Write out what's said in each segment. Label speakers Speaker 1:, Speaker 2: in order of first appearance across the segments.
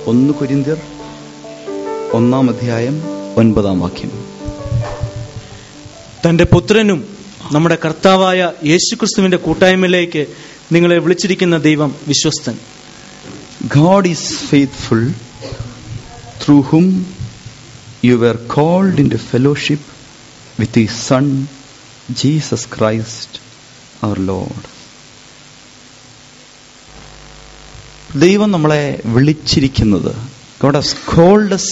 Speaker 1: ഒന്ന് കുരിന്തിയർ ഒന്നാം അധ്യായം ഒൻപതാം വാക്യം
Speaker 2: തന്റെ പുത്രനും നമ്മുടെ കർത്താവായ യേശുക്രിസ്തുവിന്റെ കൂട്ടായ്മയിലേക്ക് നിങ്ങളെ വിളിച്ചിരിക്കുന്ന ദൈവം വിശ്വസ്തൻ
Speaker 1: God is faithful, through whom you were called into fellowship with His Son, Jesus Christ, our Lord. ദൈവം നമ്മളെ വിളിച്ചിരിക്കുന്നത് God has called us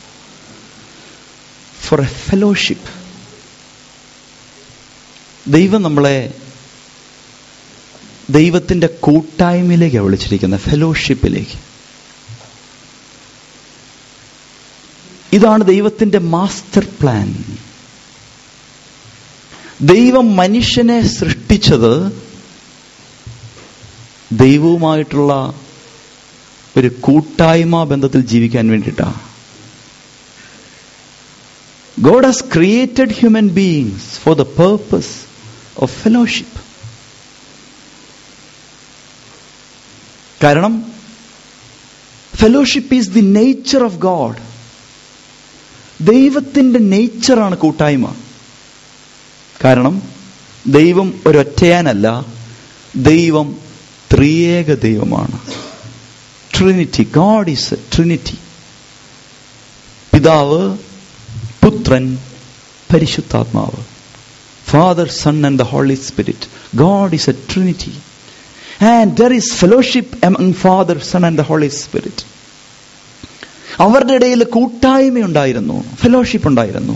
Speaker 1: for a fellowship. ദൈവം നമ്മളെ ദൈവത്തിന്റെ കൂട്ടായ്മയിലേക്കാണ് വിളിച്ചിരിക്കുന്നത് ഫെലോഷിപ്പിലേക്ക് ഇതാണ് ദൈവത്തിന്റെ മാസ്റ്റർ പ്ലാൻ ദൈവം മനുഷ്യനെ സൃഷ്ടിച്ചത് ദൈവവുമായിട്ടുള്ള ഒരു കൂട്ടായ്മ ബന്ധത്തിൽ ജീവിക്കാൻ വേണ്ടിയിട്ടാണ് God has created human beings for the purpose of fellowship കാരണം fellowship is the nature of God ദൈവത്തിന്റെ നേച്ചറാണ് കൂട്ടായ്മ കാരണം ദൈവം ഒരൊറ്റയാനല്ല ദൈവം ത്രിയേക ദൈവമാണ് Trinity God is a Trinity പിതാവ് പുത്രൻ പരിശുദ്ധാത്മാവ് Father Son and the Holy Spirit God is a Trinity and there is fellowship among Father Son and the Holy Spirit അവരുടെ ഇടയിൽ കൂട്ടായ്മയുണ്ടായിരുന്നു ഫെലോഷിപ്പ് ഉണ്ടായിരുന്നു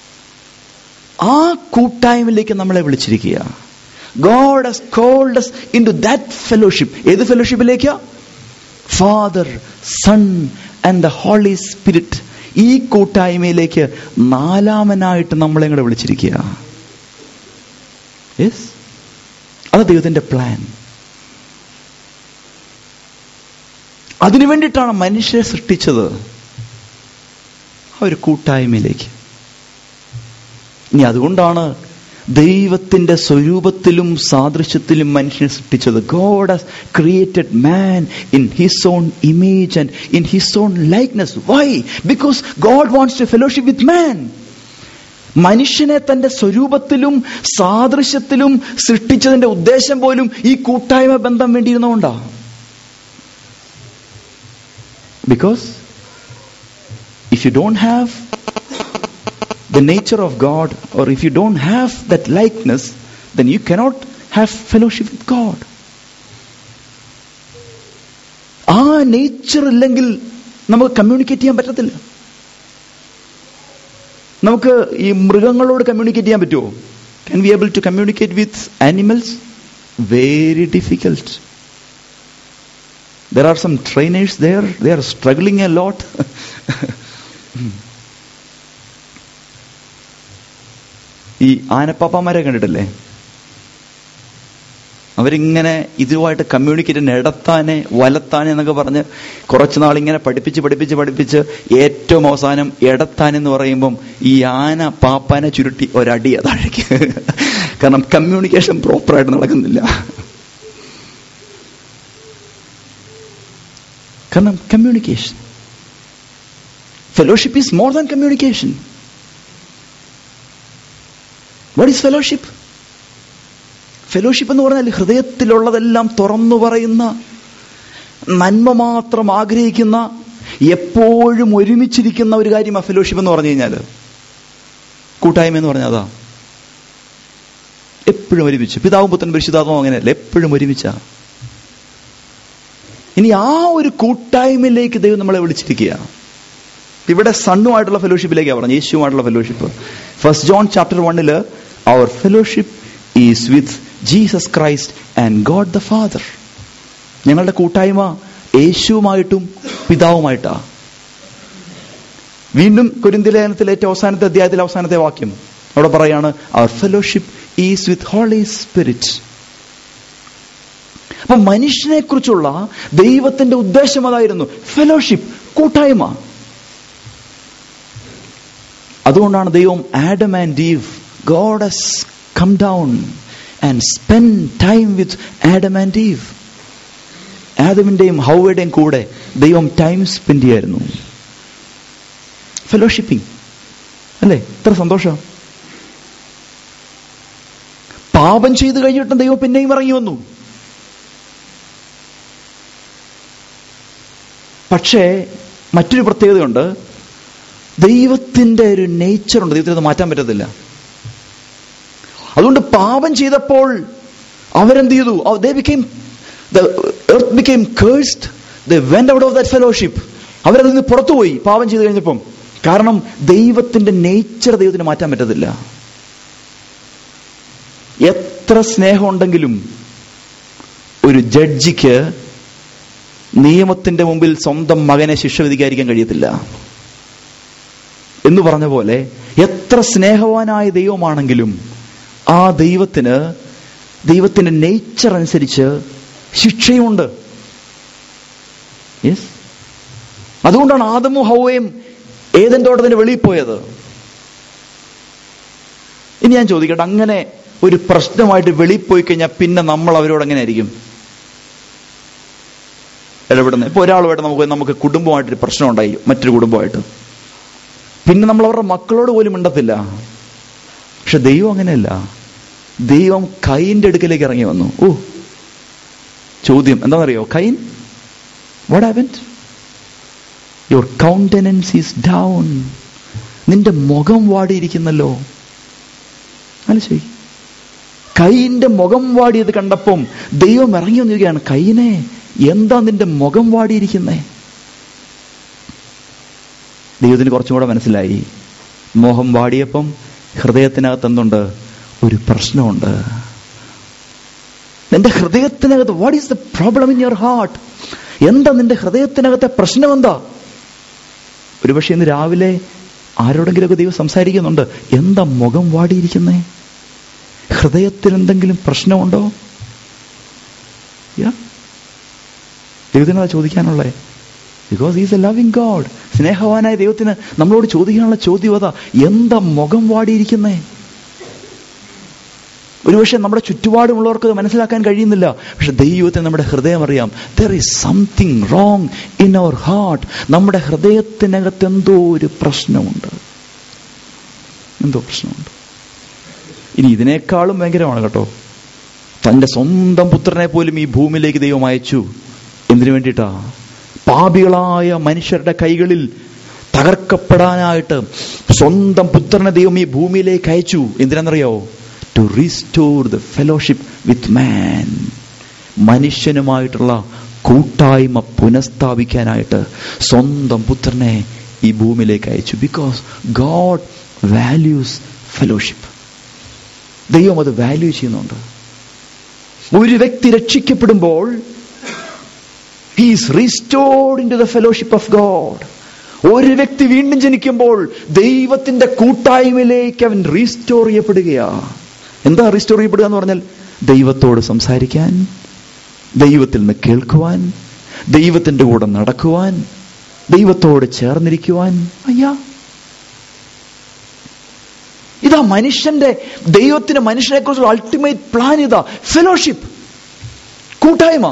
Speaker 1: ആ കൂട്ടായ്മയിലേക്ക് നമ്മളെ വിളിച്ചിരിക്കുക God has called us in to that fellowship ഏത് ഫെലോഷിപ്പിലേക്കാ Father Son and the Holy Spirit ഈ കൂട്ടായ്മയിലേക്ക് നാലാമനായിട്ട് നമ്മളെ കൂടെ വിളിച്ചിരിക്കുക യെസ് അത് ദൈവത്തിന്റെ പ്ലാൻ അതിനു വേണ്ടിയിട്ടാണ് മനുഷ്യരെ സൃഷ്ടിച്ചത് ആ ഒരു കൂട്ടായ്മയിലേക്ക് ഇനി അതുകൊണ്ടാണ് ദൈവത്തിന്റെ സ്വരൂപത്തിലും സാദൃശ്യത്തിലും മനുഷ്യനെ സൃഷ്ടിച്ചത് God has created man in his own image and in his own likeness why because God wants to fellowship with man മനുഷ്യനെ തന്റെ സ്വരൂപത്തിലും സാദൃശ്യത്തിലും സൃഷ്ടിച്ചതിന്റെ ഉദ്ദേശം പോലും ഈ കൂട്ടായ്മ ബന്ധം വേണ്ടിയിരുന്നുകൊണ്ടാണ് Because if you don't have the nature of God, or if you don't have that likeness, then you cannot have fellowship with God. ആ nature ഇല്ലെങ്കിൽ നമുക്ക് കമ്മ്യൂണിക്കേറ്റ് ചെയ്യാൻ പറ്റത്തില്ല നമുക്ക് ഈ മൃഗങ്ങളോട് കമ്മ്യൂണിക്കേറ്റ് ചെയ്യാൻ പറ്റുമോ can be able to communicate with animals very difficult There are some trainers there, they are struggling a lot. ഈ ആനപ്പാപ്പന്മാരെ കണ്ടിട്ടില്ലേ അവരിങ്ങനെ ഇതുമായിട്ട് കമ്മ്യൂണിക്കേറ്റ് ഇടത്താനെ വലത്താനെ എന്നൊക്കെ പറഞ്ഞ് കുറച്ച് നാൾ ഇങ്ങനെ പഠിപ്പിച്ച് പഠിപ്പിച്ച് പഠിപ്പിച്ച് ഏറ്റവും അവസാനം ഇടത്താൻ എന്ന് പറയുമ്പം ഈ ആന പാപ്പാനെ ചുരുട്ടി ഒരടി താഴേക്ക് കാരണം കമ്മ്യൂണിക്കേഷൻ പ്രോപ്പറായിട്ട് നടക്കുന്നില്ല കാരണം communication fellowship is more than communication what is fellowship fellowship എന്ന് പറഞ്ഞാൽ ഹൃദയത്തിലുള്ളതെല്ലാം തുറന്നു പറയുന്ന നന്മ മാത്രം ആഗ്രഹിക്കുന്ന എപ്പോഴും ഒരുമിച്ചിരിക്കുന്ന ഒരു കാര്യമാണ് ഫെലോഷിപ്പ് എന്ന് പറഞ്ഞു കഴിഞ്ഞാൽ കൂട്ടായ്മ എന്ന് പറഞ്ഞാൽ അതാ എപ്പോഴും ഒരുമിച്ച് പിതാവും പുത്രൻ പരിശുദ്ധാത്മാവും അങ്ങനെയല്ല എപ്പോഴും ഒരുമിച്ചാ ഇനി ആ ഒരു കൂട്ടായ്മയിലേക്ക് ദൈവം നമ്മളെ വിളിച്ചിരിക്കുക ഇവിടെ സണ്ണുമായിട്ടുള്ള ഫെലോഷിപ്പിലേക്കാണ് പറഞ്ഞു യേശുവുമായിട്ടുള്ള ഫെലോഷിപ്പ് ഫസ്റ്റ് ജോൺ ചാപ്റ്റർ വണ്ണില് our fellowship is with Jesus Christ and God the Father ഞങ്ങളുടെ കൂട്ടായ്മ യേശുവുമായിട്ടും പിതാവുമായിട്ടാ വീണ്ടും കുരിന്തിലേഖനത്തിലെ ഏറ്റവും അവസാനത്തെ അധ്യായത്തിലെ അവസാനത്തെ വാക്യം അവിടെ പറയാണ് our fellowship is with Holy Spirit അപ്പൊ മനുഷ്യനെ കുറിച്ചുള്ള ദൈവത്തിന്റെ ഉദ്ദേശം അതായിരുന്നു ഫെലോഷിപ്പ് കൂട്ടായ്മ അതുകൊണ്ടാണ് ദൈവം Adam and Eve God has come down and spend time with Adam and Eve ആദമിന്റെയും ഹൗവയുടെയും കൂടെ ദൈവം ടൈം സ്പെൻഡ് ചെയ്യായിരുന്നു ഫെലോഷിപ്പിംഗ് അല്ലേ എത്ര സന്തോഷം പാപം ചെയ്ത് കഴിഞ്ഞിട്ടും ദൈവം പിന്നെയും ഇറങ്ങി വന്നു പക്ഷേ മറ്റൊരു പ്രത്യേകതയുണ്ട് ദൈവത്തിന്റെ ഒരു നേച്ചറുണ്ട് ദൈവത്തിന് അത് മാറ്റാൻ പറ്റത്തില്ല അതുകൊണ്ട് പാപം ചെയ്തപ്പോൾ അവരെന്ത് ചെയ്തു they became the earth became cursed they went out of that fellowship അവരതിൽ നിന്ന് പുറത്തുപോയി പാപം ചെയ്ത് കഴിഞ്ഞപ്പം കാരണം ദൈവത്തിന്റെ നേച്ചർ ദൈവത്തിന് മാറ്റാൻ പറ്റത്തില്ല എത്ര സ്നേഹമുണ്ടെങ്കിലും ഒരു ജഡ്ജിക്ക് നിയമത്തിന്റെ മുമ്പിൽ സ്വന്തം മകനെ ശിക്ഷ വിധിക്കാതിരിക്കാൻ കഴിയത്തില്ല എന്ന് പറഞ്ഞ പോലെ എത്ര സ്നേഹവാനായ ദൈവമാണെങ്കിലും ആ ദൈവത്തിന് ദൈവത്തിന്റെ നേച്ചർ അനുസരിച്ച് ശിക്ഷയുമുണ്ട് യെസ് അതുകൊണ്ടാണ് ആദമും ഹൗവയും ഏതൻ തോട്ടത്തിന് വെളിയിൽ പോയത് ഇനി ഞാൻ ചോദിക്കട്ടെ അങ്ങനെ ഒരു പ്രശ്നമായിട്ട് വെളിയിൽ പോയി കഴിഞ്ഞാൽ പിന്നെ നമ്മൾ അവരോട് എങ്ങനെ ആയിരിക്കും ഇടപെടുന്നത് ഇപ്പൊ ഒരാളുമായിട്ട് നമുക്ക് നമുക്ക് കുടുംബമായിട്ടൊരു പ്രശ്നം ഉണ്ടായി മറ്റൊരു കുടുംബമായിട്ട് പിന്നെ നമ്മൾ അവരുടെ മക്കളോട് പോലും മിണ്ടത്തില്ല പക്ഷെ ദൈവം അങ്ങനെയല്ല ദൈവം കൈൻ്റെ അടുക്കലേക്ക് ഇറങ്ങി വന്നു ഓ ചോദ്യം എന്താണെന്നറിയോ Cain what happen your countenance is down നിന്റെ മുഖം വാടിയിരിക്കുന്നല്ലോ മനസ്സിലായി കൈയിന്റെ മുഖം വാടിയത് കണ്ടപ്പം ദൈവം ഇറങ്ങി വന്നിരിക്കുകയാണ് കൈനെ എന്താ നിന്റെ മുഖം വാടിയിരിക്കുന്നേ ദൈവത്തിന് കുറച്ചും കൂടെ മനസ്സിലായി മോഹം വാടിയപ്പം ഹൃദയത്തിനകത്ത് എന്തുണ്ട് ഒരു പ്രശ്നമുണ്ട് നിന്റെ ഹൃദയത്തിനകത്ത് what is the problem in your heart എന്താ നിന്റെ ഹൃദയത്തിനകത്തെ പ്രശ്നം എന്താ ഒരുപക്ഷെ ഇന്ന് രാവിലെ ആരോടെങ്കിലുമൊക്കെ ദൈവം സംസാരിക്കുന്നുണ്ട് എന്താ മുഖം വാടിയിരിക്കുന്നേ ഹൃദയത്തിൽ എന്തെങ്കിലും പ്രശ്നമുണ്ടോ ദൈവത്തിനതാ ചോദിക്കാനുള്ളേ because is a loving God സ്നേഹവാനായ ദൈവത്തിന് നമ്മളോട് ചോദിക്കാനുള്ള ചോദ്യം അതാ എന്താ മുഖം വാടിയിരിക്കുന്നേ ഒരുപക്ഷെ നമ്മുടെ ചുറ്റുപാടുമുള്ളവർക്ക് അത് മനസ്സിലാക്കാൻ കഴിയുന്നില്ല പക്ഷെ ദൈവത്തിന് നമ്മുടെ ഹൃദയം അറിയാം there is something wrong in our heart നമ്മുടെ ഹൃദയത്തിനകത്ത് എന്തോ ഒരു പ്രശ്നമുണ്ട് എന്തോ പ്രശ്നമുണ്ട് ഇനി ഇതിനേക്കാളും ഭയങ്കരമാണ് കേട്ടോ തന്റെ സ്വന്തം പുത്രനെ പോലും ഈ ഭൂമിയിലേക്ക് ദൈവം അയച്ചു എന്തിനു വേണ്ടിയിട്ടാ പാപികളായ മനുഷ്യരുടെ കൈകളിൽ തകർക്കപ്പെടാനായിട്ട് സ്വന്തം പുത്രനെ ദൈവം ഈ ഭൂമിയിലേക്ക് അയച്ചു എന്തിനാണെന്നറിയോ to restore the fellowship with man മനുഷ്യനുമായിട്ടുള്ള കൂട്ടായ്മ പുനഃസ്ഥാപിക്കാനായിട്ട് സ്വന്തം പുത്രനെ ഈ ഭൂമിയിലേക്ക് അയച്ചു ബിക്കോസ് ഗോഡ് വാല്യൂസ് ഫെലോഷിപ്പ് ദൈവം അത് വാല്യൂ ചെയ്യുന്നുണ്ട് ഒരു വ്യക്തി രക്ഷിക്കപ്പെടുമ്പോൾ he's restored into the fellowship of God ഒരു വ്യക്തി വീണ്ടും ജനിക്കുമ്പോൾ ദൈവത്തിന്റെ കൂട്ടായ്മയിലേക്ക് അവൻ റീസ്റ്റോർ ചെയ്യപ്പെടുകയാ എന്താ റീസ്റ്റോർ ചെയ്യപ്പെടുക എന്ന് പറഞ്ഞാൽ ദൈവത്തോട് സംസാരിക്കാൻ ദൈവത്തിൽ നിന്ന് കേൾക്കുവാൻ ദൈവത്തിന്റെ കൂടെ നടക്കുവാൻ ദൈവത്തോട് ചേർന്നിരിക്കുവാൻ അയ്യാ ഇതാ മനുഷ്യന്റെ ദൈവത്തിന് മനുഷ്യനെ കുറിച്ചുള്ള അൾട്ടിമേറ്റ് പ്ലാൻ ഇതാ ഫെലോഷിപ്പ് കൂട്ടായ്മ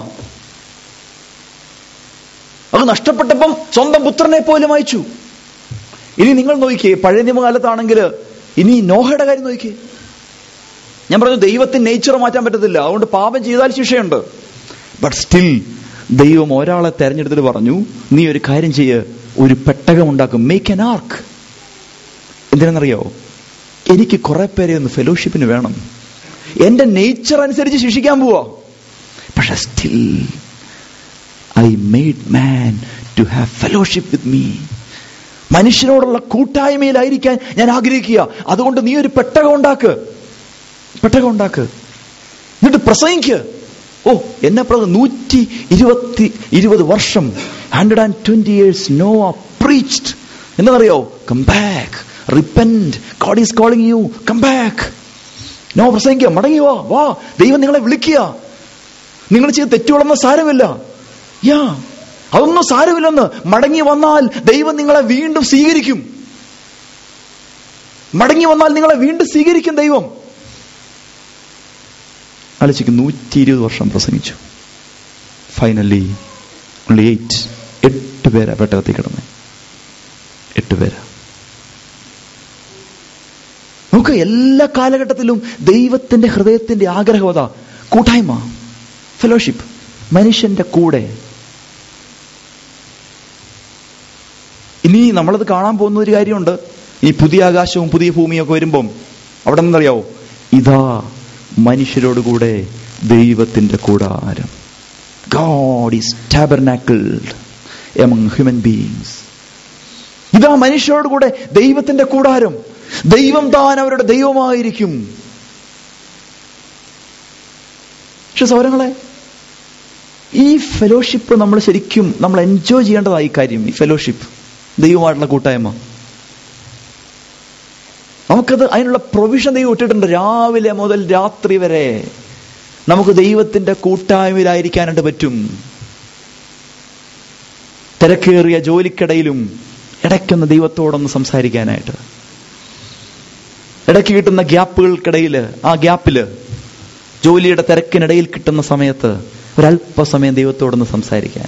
Speaker 1: അത് നഷ്ടപ്പെട്ടപ്പം സ്വന്തം പുത്രനെ പോലും അയച്ചു ഇനി നിങ്ങൾ നോക്കിയേ പഴയ നിയമകാലത്താണെങ്കിൽ ഇനി നോഹയുടെ കാര്യം നോക്കിയേ ഞാൻ പറഞ്ഞു ദൈവത്തിന് നേച്ചർ മാറ്റാൻ പറ്റത്തില്ല അതുകൊണ്ട് പാപം ചെയ്താൽ ശിക്ഷയുണ്ട് ബട്ട് സ്റ്റിൽ ദൈവം ഒരാളെ തെരഞ്ഞെടുത്തിട്ട് പറഞ്ഞു നീ ഒരു കാര്യം ചെയ്യ് ഒരു പെട്ടകം ഉണ്ടാക്കും മേക്ക് എൻ ആർക്ക് എന്തിനാണെന്നറിയോ എനിക്ക് കുറെ പേരെ ഒന്ന് ഫെലോഷിപ്പിന് വേണം എന്റെ നേച്ചർ അനുസരിച്ച് ശിക്ഷിക്കാൻ പോവാ പക്ഷെ still I made man to have fellowship with me മനുഷ്യനോടുള്ള കൂട്ടായ്മയിലായിരിക്കാൻ ഞാൻ ആഗ്രഹിക്കുക അതുകൊണ്ട് നീ ഒരു പെട്ടകം ഉണ്ടാക്ക് പെട്ടകം ഉണ്ടാക്ക് എന്നിട്ട് പ്രസംഗിക്ക് ഓ എന്നെ പ്രസംഗം നൂറ്റി ഇരുപത്തി ഇരുപത് വർഷം hundred and twenty years Noah preached എന്നറിയോ come back repent God is calling you come back Noah പ്രസംഗിക്കുക മടങ്ങി വാ വാ ദൈവം നിങ്ങളെ വിളിക്കുക നിങ്ങൾ ചെയ്ത് തെറ്റുകളൊന്നും സാരമില്ല യാ അതൊന്നും സാരമില്ലെന്ന് മടങ്ങി വന്നാൽ ദൈവം നിങ്ങളെ വീണ്ടും സ്വീകരിക്കും മടങ്ങി വന്നാൽ നിങ്ങളെ വീണ്ടും സ്വീകരിക്കും ദൈവം ആലോചിക്കും നൂറ്റി ഇരുപത് വർഷം പ്രസംഗിച്ചു ഫൈനലി only എയ്റ്റ് എട്ട് പേരാ പെട്ടകത്തിൽ കിടന്നത് എട്ട് പേരാ നമുക്ക് എല്ലാ കാലഘട്ടത്തിലും ദൈവത്തിന്റെ ഹൃദയത്തിന്റെ ആഗ്രഹവത കൂട്ടായ്മ ഫെലോഷിപ്പ് മനുഷ്യന്റെ കൂടെ ഇനി നമ്മളത് കാണാൻ പോകുന്ന ഒരു കാര്യമുണ്ട് ഈ പുതിയ ആകാശവും പുതിയ ഭൂമിയും ഒക്കെ വരുമ്പം അവിടെ നിന്നറിയാവോ ഇതാ മനുഷ്യരോടുകൂടെ ദൈവത്തിന്റെ കൂടാരം God is tabernacled among human beings ഇതാ മനുഷ്യരോട് കൂടെ ദൈവത്തിന്റെ കൂടാരം ദൈവം താൻ അവരുടെ ദൈവമായിരിക്കും പക്ഷെ സൗരങ്ങളെ ഈ ഫെലോഷിപ്പ് നമ്മൾ ശരിക്കും നമ്മൾ എൻജോയ് ചെയ്യേണ്ടതായി കാര്യം ഈ ഫെലോഷിപ്പ് ദൈവമായിട്ടുള്ള കൂട്ടായ്മ നമുക്കത് അതിനുള്ള പ്രൊവിഷൻ ദൈവം ഇട്ടിട്ടുണ്ട് രാവിലെ മുതൽ രാത്രി വരെ നമുക്ക് ദൈവത്തിന്റെ കൂട്ടായ്മയിലായിരിക്കാനായിട്ട് പറ്റും തിരക്കേറിയ ജോലിക്കിടയിലും ഇടയ്ക്കൊന്ന് ദൈവത്തോടൊന്ന് സംസാരിക്കാനായിട്ട് ഇടയ്ക്ക് കിട്ടുന്ന ഗ്യാപ്പുകൾക്കിടയിൽ ആ ഗ്യാപ്പില് ജോലിയുടെ തിരക്കിനിടയിൽ കിട്ടുന്ന സമയത്ത് ഒരല്പസമയം ദൈവത്തോടൊന്ന് സംസാരിക്കാൻ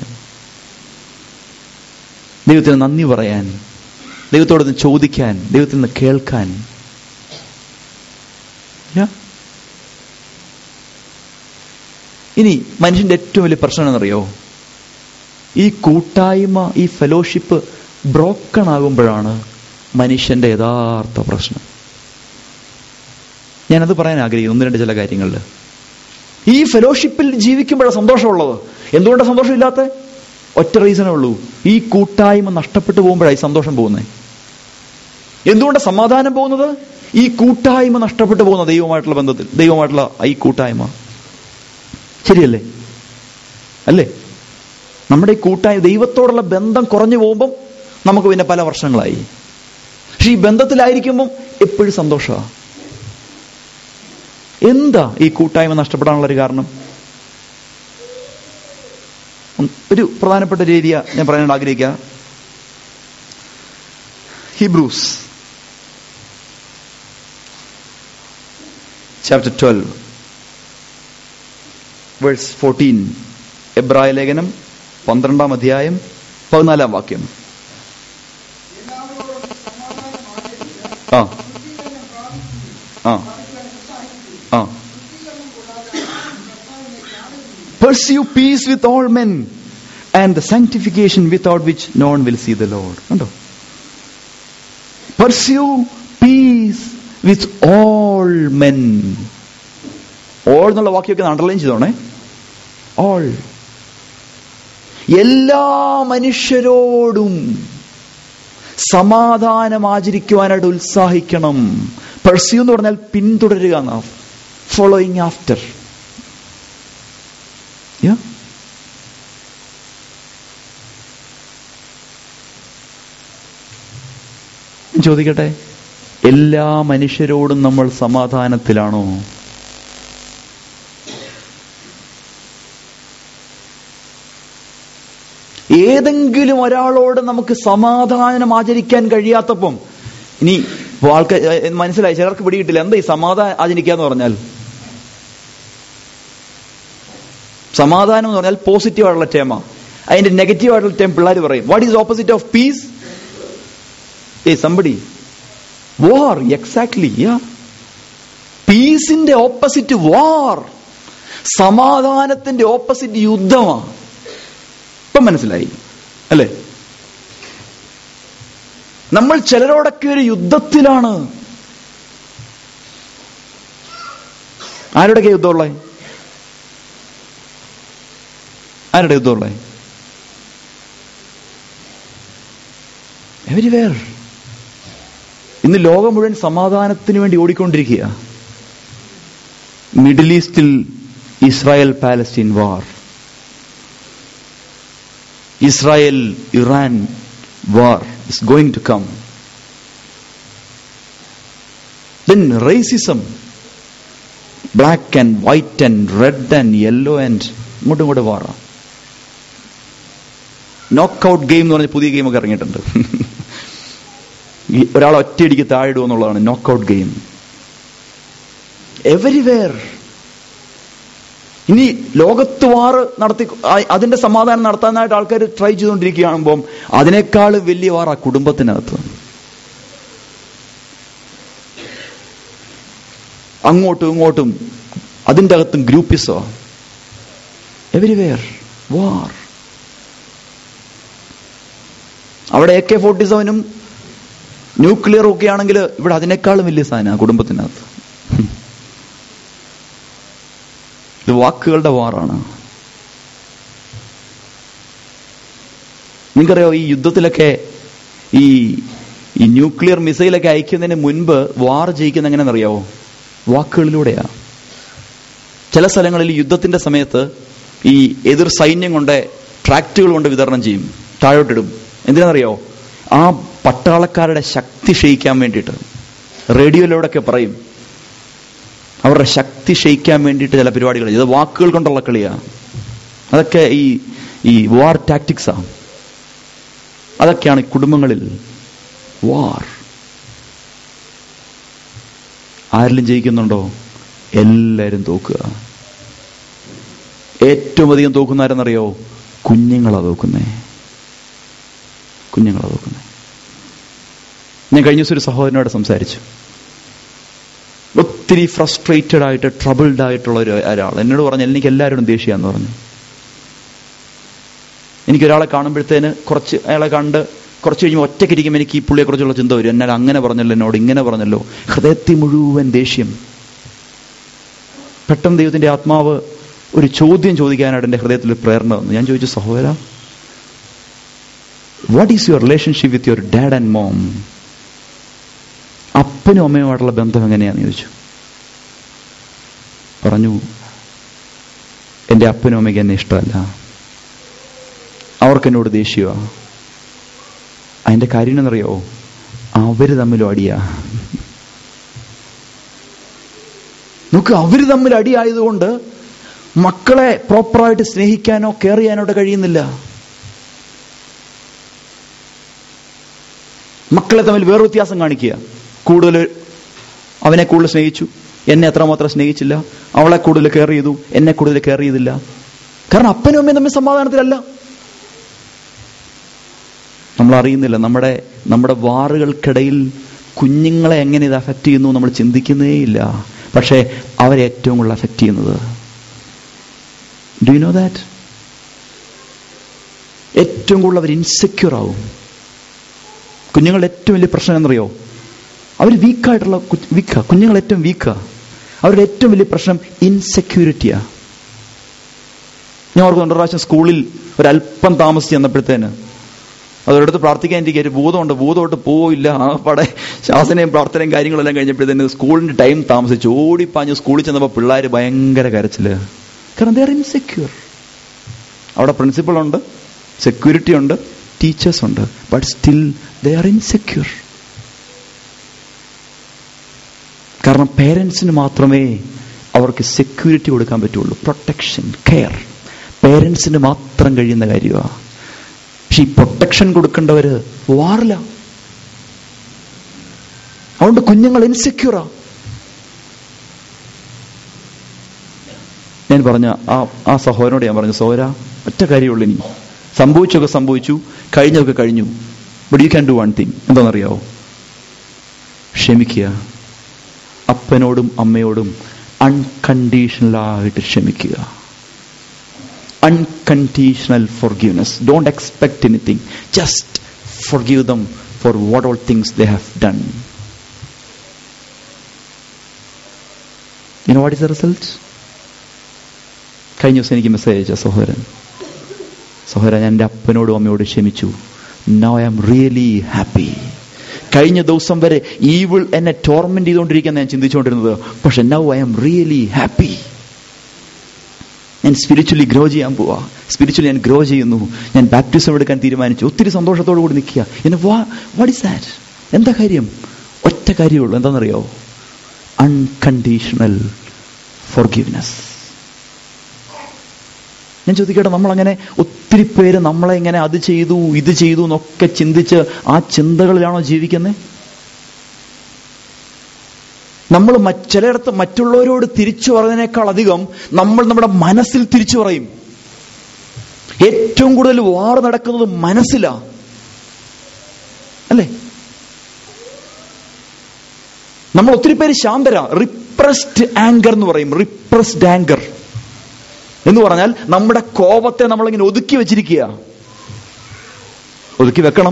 Speaker 1: ദൈവത്തിന് നന്ദി പറയാൻ ദൈവത്തോടൊന്ന് ചോദിക്കാൻ ദൈവത്തിൽ നിന്ന് കേൾക്കാൻ Yeah. ഇനി മനുഷ്യന്റെ ഏറ്റവും വലിയ പ്രശ്നം എന്നറിയോ ഈ കൂട്ടായ്മ ഈ ഫെലോഷിപ്പ് ബ്രോക്കൺ ആകുമ്പോഴാണ് മനുഷ്യന്റെ യഥാർത്ഥ പ്രശ്നം ഞാനത് പറയാൻ ആഗ്രഹിക്കുന്നു ഒന്ന് രണ്ട് ചില കാര്യങ്ങളിൽ ഈ ഫെലോഷിപ്പിൽ ജീവിക്കുമ്പോഴാണ് സന്തോഷമുള്ളത് എന്തുകൊണ്ടാണ് സന്തോഷമില്ലാത്ത ഒറ്റ റീസണേ ഉള്ളൂ ഈ കൂട്ടായ്മ നഷ്ടപ്പെട്ടു പോകുമ്പോഴായി സന്തോഷം പോകുന്നത് എന്തുകൊണ്ട് സമാധാനം പോകുന്നത് ഈ കൂട്ടായ്മ നഷ്ടപ്പെട്ടു പോകുന്ന ദൈവമായിട്ടുള്ള ബന്ധത്തിൽ ദൈവമായിട്ടുള്ള ഈ കൂട്ടായ്മ ശരിയല്ലേ അല്ലേ നമ്മുടെ ഈ കൂട്ടായ്മ ദൈവത്തോടുള്ള ബന്ധം കുറഞ്ഞു പോകുമ്പം നമുക്ക് പിന്നെ പല വർഷങ്ങളായി പക്ഷെ ഈ ബന്ധത്തിലായിരിക്കുമ്പം എപ്പോഴും സന്തോഷമാണ് എന്താ ഈ കൂട്ടായ്മ നഷ്ടപ്പെടാനുള്ള ഒരു കാരണം ഒരു പ്രധാനപ്പെട്ട ഒരു ഏരിയ ഞാൻ പറയാൻ ആഗ്രഹിക്കുക Hebrews chapter twelve verse fourteen എബ്രായ ലേഖനം പന്ത്രണ്ടാം അധ്യായം പതിനാലാം വാക്യം ആ ആ ആ Pursue peace with all men and the sanctification without which no one will see the Lord. കണ്ടോ Pursue peace with all men. All എന്നുള്ള വാക്യമൊക്കെ അണ്ടർലൈൻ ചെയ്തോണേ ഓൾ എല്ലാ മനുഷ്യരോടും സമാധാനം ആചരിക്കുവാനായിട്ട് ഉത്സാഹിക്കണം പെർസ്യൂ എന്ന് പറഞ്ഞാൽ പിന്തുടരുക എന്നാ ഫോളോയിങ് ആഫ്റ്റർ ചോദിക്കട്ടെ എല്ലാ മനുഷ്യരോടും നമ്മൾ സമാധാനത്തിലാണോ ഏതെങ്കിലും ഒരാളോട് നമുക്ക് സമാധാനം ആചരിക്കാൻ കഴിയാത്തപ്പം ഇനി ആൾക്കാർ മനസ്സിലായി ചിലർക്ക് പിടികിട്ടില്ല എന്താ ഈ സമാധാനം ആചരിക്കുക എന്ന് പറഞ്ഞാൽ സമാധാനം എന്ന് പറഞ്ഞാൽ പോസിറ്റീവ് ആയിട്ടുള്ള ടേമ അതിന്റെ നെഗറ്റീവ് ആയിട്ടുള്ള ടേം പിള്ളേർ പറയും what is opposite of peace uh somebody war exactly ya പീസിന്റെ ഓപ്പോസിറ്റ് വാർ സമാധാനത്തിന്റെ ഓപ്പോസിറ്റ് യുദ്ധമാണ് ഇപ്പം മനസ്സിലായി അല്ലേ നമ്മൾ ചിലരോടൊക്കെ ഒരു യുദ്ധത്തിലാണ് ആരുടെയൊക്കെ യുദ്ധമുള്ളേ ആരുടെ യുദ്ധമുള്ളേ എവരിവേർ ഇന്ന് ലോകം മുഴുവൻ സമാധാനത്തിന് വേണ്ടി ഓടിക്കൊണ്ടിരിക്കുക മിഡിൽ ഈസ്റ്റിൽ Israel Palestine war Israel Iran war is going to come. Then racism, black and white and red and yellow and ഇങ്ങോട്ടും ഇങ്ങോട്ട് വാറ നോക്ക് ഔട്ട് ഗെയിം എന്ന് പറഞ്ഞ പുതിയ ഗെയിമൊക്കെ ഇറങ്ങിയിട്ടുണ്ട് ഒരാൾ ഒറ്റയടിക്ക് താഴിടുക എന്നുള്ളതാണ് നോക്ക് ഔട്ട് ഗെയിം എവരിവെയർ ഇനി ലോകത്ത് വാറ് നടത്തി ആ- അതിന്റെ സമാധാനം നടത്താനായിട്ട് ആൾക്കാർ ട്രൈ ചെയ്തുകൊണ്ടിരിക്കുകയാകുമ്പം അതിനേക്കാൾ വലിയ വാർ ആ കുടുംബത്തിനകത്ത് അങ്ങോട്ടും ഇങ്ങോട്ടും അതിൻ്റെ അകത്തും ഗ്രൂപ്പിസോ എവരിവെയർ വാർ അവിടെ എ കെ ഫോർട്ടി സെവനും ന്യൂക്ലിയറും ഒക്കെ ആണെങ്കിൽ ഇവിടെ അതിനേക്കാളും വലിയ സാധനമാണ് കുടുംബത്തിനകത്ത് ഇത് വാക്കുകളുടെ വാറാണ് നിങ്ങൾക്കറിയോ ഈ യുദ്ധത്തിലൊക്കെ ഈ ഈ ന്യൂക്ലിയർ മിസൈലൊക്കെ അയക്കുന്നതിന് മുൻപ് വാർ ജയിക്കുന്ന എങ്ങനെയെന്നറിയാവോ വാക്കുകളിലൂടെയാ ചില സ്ഥലങ്ങളിൽ യുദ്ധത്തിന്റെ സമയത്ത് ഈ എതിർ സൈന്യം കൊണ്ട് ട്രാക്റ്റുകൾ കൊണ്ട് വിതരണം ചെയ്യും താഴോട്ടിടും എന്തിനാണെന്നറിയോ ആ പട്ടാളക്കാരുടെ ശക്തി ക്ഷയിക്കാൻ വേണ്ടിയിട്ട് റേഡിയോയിലൂടെയൊക്കെ പറയും അവരുടെ ശക്തി ക്ഷയിക്കാൻ വേണ്ടിയിട്ട് ചില പരിപാടികൾ ഇത് വാക്കുകൾ കൊണ്ടുള്ള കളിയാ അതൊക്കെ ഈ ഈ വാർ ടാക്ടിക്സാ അതൊക്കെയാണ് ഈ കുടുംബങ്ങളിൽ വാർ ആരെങ്കിലും ജയിക്കുന്നുണ്ടോ എല്ലാവരും തോക്കുക ഏറ്റവും അധികം തോക്കുന്ന ആരെന്നറിയോ കുഞ്ഞുങ്ങളാ തോക്കുന്നേ കുഞ്ഞുങ്ങളാ തോക്കുന്നേ ഞാൻ കഴിഞ്ഞ ദിവസം ഒരു സഹോദരനോട് സംസാരിച്ചു ഒത്തിരി ഫ്രസ്ട്രേറ്റഡ് ആയിട്ട് ട്രബിൾഡ് ആയിട്ടുള്ള ഒരു ഒരാൾ എന്നോട് പറഞ്ഞു എനിക്ക് എല്ലാവരോടും ദേഷ്യാന്ന് പറഞ്ഞു എനിക്ക് ഒരാളെ കാണുമ്പോഴത്തേന് കുറച്ച് അയാളെ കണ്ട് കുറച്ച് കഴിയുമ്പോൾ ഒറ്റയ്ക്ക് ഇരിക്കുമ്പോൾ എനിക്ക് ഈ പുള്ളിയെക്കുറിച്ചുള്ള ചിന്ത വരും എന്നാൽ അങ്ങനെ പറഞ്ഞല്ലോ എന്നോട് ഇങ്ങനെ പറഞ്ഞല്ലോ ഹൃദയത്തിൽ മുഴുവൻ ദേഷ്യം പെട്ടെന്ന് ദൈവത്തിന്റെ ആത്മാവ് ഒരു ചോദ്യം ചോദിക്കാനായിട്ട് എൻ്റെ ഹൃദയത്തിൽ ഒരു പ്രേരണ വന്നു ഞാൻ ചോദിച്ചു സഹോദര what is your relationship with your dad and mom അപ്പനും അമ്മയുമായിട്ടുള്ള ബന്ധം എങ്ങനെയാന്ന് ചോദിച്ചു പറഞ്ഞു എൻ്റെ അപ്പനും അമ്മയ്ക്ക് എന്നെ ഇഷ്ടമല്ല അവർക്ക് എന്നോട് ദേഷ്യമാണ് അതിന്റെ കാര്യം എന്നറിയോ അവര് തമ്മിലും അടിയാ നോക്ക് അവര് തമ്മിൽ അടിയായതുകൊണ്ട് മക്കളെ പ്രോപ്പറായിട്ട് സ്നേഹിക്കാനോ കെയർ ചെയ്യാനോ ഇവിടെ കഴിയുന്നില്ല മക്കളെ തമ്മിൽ വേറെ വ്യത്യാസം കാണിക്കുക കൂടുതൽ അവനെ കൂടുതൽ സ്നേഹിച്ചു എന്നെ അത്രമാത്രം സ്നേഹിച്ചില്ല അവളെ കൂടുതൽ കെയർ ചെയ്തു എന്നെ കൂടുതൽ കെയർ ചെയ്തില്ല കാരണം അപ്പനും അമ്മയും തമ്മിൽ സമാധാനത്തിലല്ല നമ്മൾ അറിയുന്നില്ല നമ്മുടെ നമ്മുടെ വാറുകൾക്കിടയിൽ കുഞ്ഞുങ്ങളെ എങ്ങനെ ഇത് അഫക്റ്റ് ചെയ്യുന്നു നമ്മൾ ചിന്തിക്കുന്നേ ഇല്ല പക്ഷേ അവരെ ഏറ്റവും കൂടുതൽ അഫക്റ്റ് ചെയ്യുന്നത് ഡു യു നോ ദാറ്റ് ഏറ്റവും കൂടുതൽ അവർ ഇൻസെക്യൂർ ആവും കുഞ്ഞുങ്ങളുടെ ഏറ്റവും വലിയ പ്രശ്നം എന്നറിയോ അവർ വീക്കായിട്ടുള്ള വീക്കാ കുഞ്ഞുങ്ങൾ ഏറ്റവും വീക്കാ അവരുടെ ഏറ്റവും വലിയ പ്രശ്നം ഇൻസെക്യൂരിറ്റിയാ ഞാൻ ഓർക്കുന്നുണ്ട് ഒരു പ്രാവശ്യം സ്കൂളിൽ ഒരല്പം താമസിച്ച് ചെന്നപ്പോഴത്തേന് അതോടടുത്ത് പ്രാർത്ഥിക്കാൻ എനിക്ക് ഒരു ഭൂതമുണ്ട് ഭൂതമായിട്ട് പോയില്ല ആ പടെ ശാസനയും പ്രാർത്ഥനയും കാര്യങ്ങളെല്ലാം കഴിഞ്ഞപ്പോഴത്തേന് സ്കൂളിന്റെ ടൈം താമസിച്ചു ഓടിപ്പാഞ്ഞ് സ്കൂളിൽ ചെന്നപ്പോൾ പിള്ളേർ ഭയങ്കര കരച്ചില് കാരണം ദേ ആർ ഇൻസെക്യൂർ അവിടെ പ്രിൻസിപ്പൾ ഉണ്ട് സെക്യൂരിറ്റി ഉണ്ട് ടീച്ചേഴ്സ് ഉണ്ട് but still they are insecure കാരണം പേരൻസിന് മാത്രമേ അവർക്ക് സെക്യൂരിറ്റി കൊടുക്കാൻ പറ്റുള്ളൂ പ്രൊട്ടക്ഷൻ കെയർ പേരൻസിന് മാത്രം കഴിയുന്ന കാര്യമാണ് പക്ഷെ ഈ പ്രൊട്ടക്ഷൻ കൊടുക്കേണ്ടവര് വാറില്ല അതുകൊണ്ട് കുഞ്ഞുങ്ങൾ ഇൻസെക്യൂറാ ഞാൻ പറഞ്ഞ ആ ആ സഹോദരനോട് ഞാൻ പറഞ്ഞു സഹോദര ഒറ്റ കാര്യമുള്ളൂ ഇനി സംഭവിച്ചൊക്കെ സംഭവിച്ചു കഴിഞ്ഞതൊക്കെ കഴിഞ്ഞു but you can do one thing എന്താണെന്നറിയാവോ ക്ഷമിക്കുക അപ്പനോടും അമ്മയോടും അൺകണ്ടീഷണലായിട്ട് ക്ഷമിക്കുക unconditional forgiveness. Don't expect anything. Just forgive them for what all things they have done. You know what is the result? കഴിഞ്ഞ ദിവസം എനിക്ക് മെസ്സേജ് അയച്ച സഹോദരൻ സഹോദരൻ ഞാൻ എൻ്റെ അപ്പനോടും അമ്മയോടും ക്ഷമിച്ചു now I am really happy കഴിഞ്ഞ ദിവസം വരെ ഈവിൾ എന്നെ ടോർമെന്റ് ചെയ്തുകൊണ്ടിരിക്കുന്ന ഞാൻ ചിന്തിച്ചുകൊണ്ടിരുന്നത് പക്ഷെ now I am really happy ഞാൻ സ്പിരിച്വലി ഗ്രോ ചെയ്യാൻ പോവാ സ്പിരിച്വലി ഞാൻ ഗ്രോ ചെയ്യുന്നു ഞാൻ ബാപ്റ്റിസം എടുക്കാൻ തീരുമാനിച്ചു ഒത്തിരി സന്തോഷത്തോടു കൂടി നിൽക്കുക എന്നെ വാട്ട് ഇസ് ദാറ്റ് എന്താ കാര്യം ഒറ്റ കാര്യമുള്ളൂ എന്താണെന്നറിയോ അൺകണ്ടീഷണൽ ഫോർഗിവ്നെസ് ഞാൻ ചോദിക്കട്ടെ നമ്മളങ്ങനെ ഒത്തിരി പേര് നമ്മളെ ഇങ്ങനെ അത് ചെയ്തു ഇത് ചെയ്തു എന്നൊക്കെ ചിന്തിച്ച് ആ ചിന്തകളിലാണോ ജീവിക്കുന്നത് നമ്മൾ മറ്റ് ചിലയിടത്ത് മറ്റുള്ളവരോട് തിരിച്ചു പറയുന്നതിനേക്കാൾ അധികം നമ്മൾ നമ്മുടെ മനസ്സിൽ തിരിച്ചു പറയും ഏറ്റവും കൂടുതൽ വാർ നടക്കുന്നത് മനസ്സിലാ അല്ലേ നമ്മൾ ഒത്തിരി പേര് ശാന്തരാ റിപ്രസ്ഡ് ആങ്കർ എന്ന് പറയും റിപ്രസ്ഡ് ആങ്കർ എന്ന് പറഞ്ഞാൽ നമ്മുടെ കോപത്തെ നമ്മളിങ്ങനെ ഒതുക്കി വെച്ചിരിക്കുക ഒതുക്കി വെക്കണം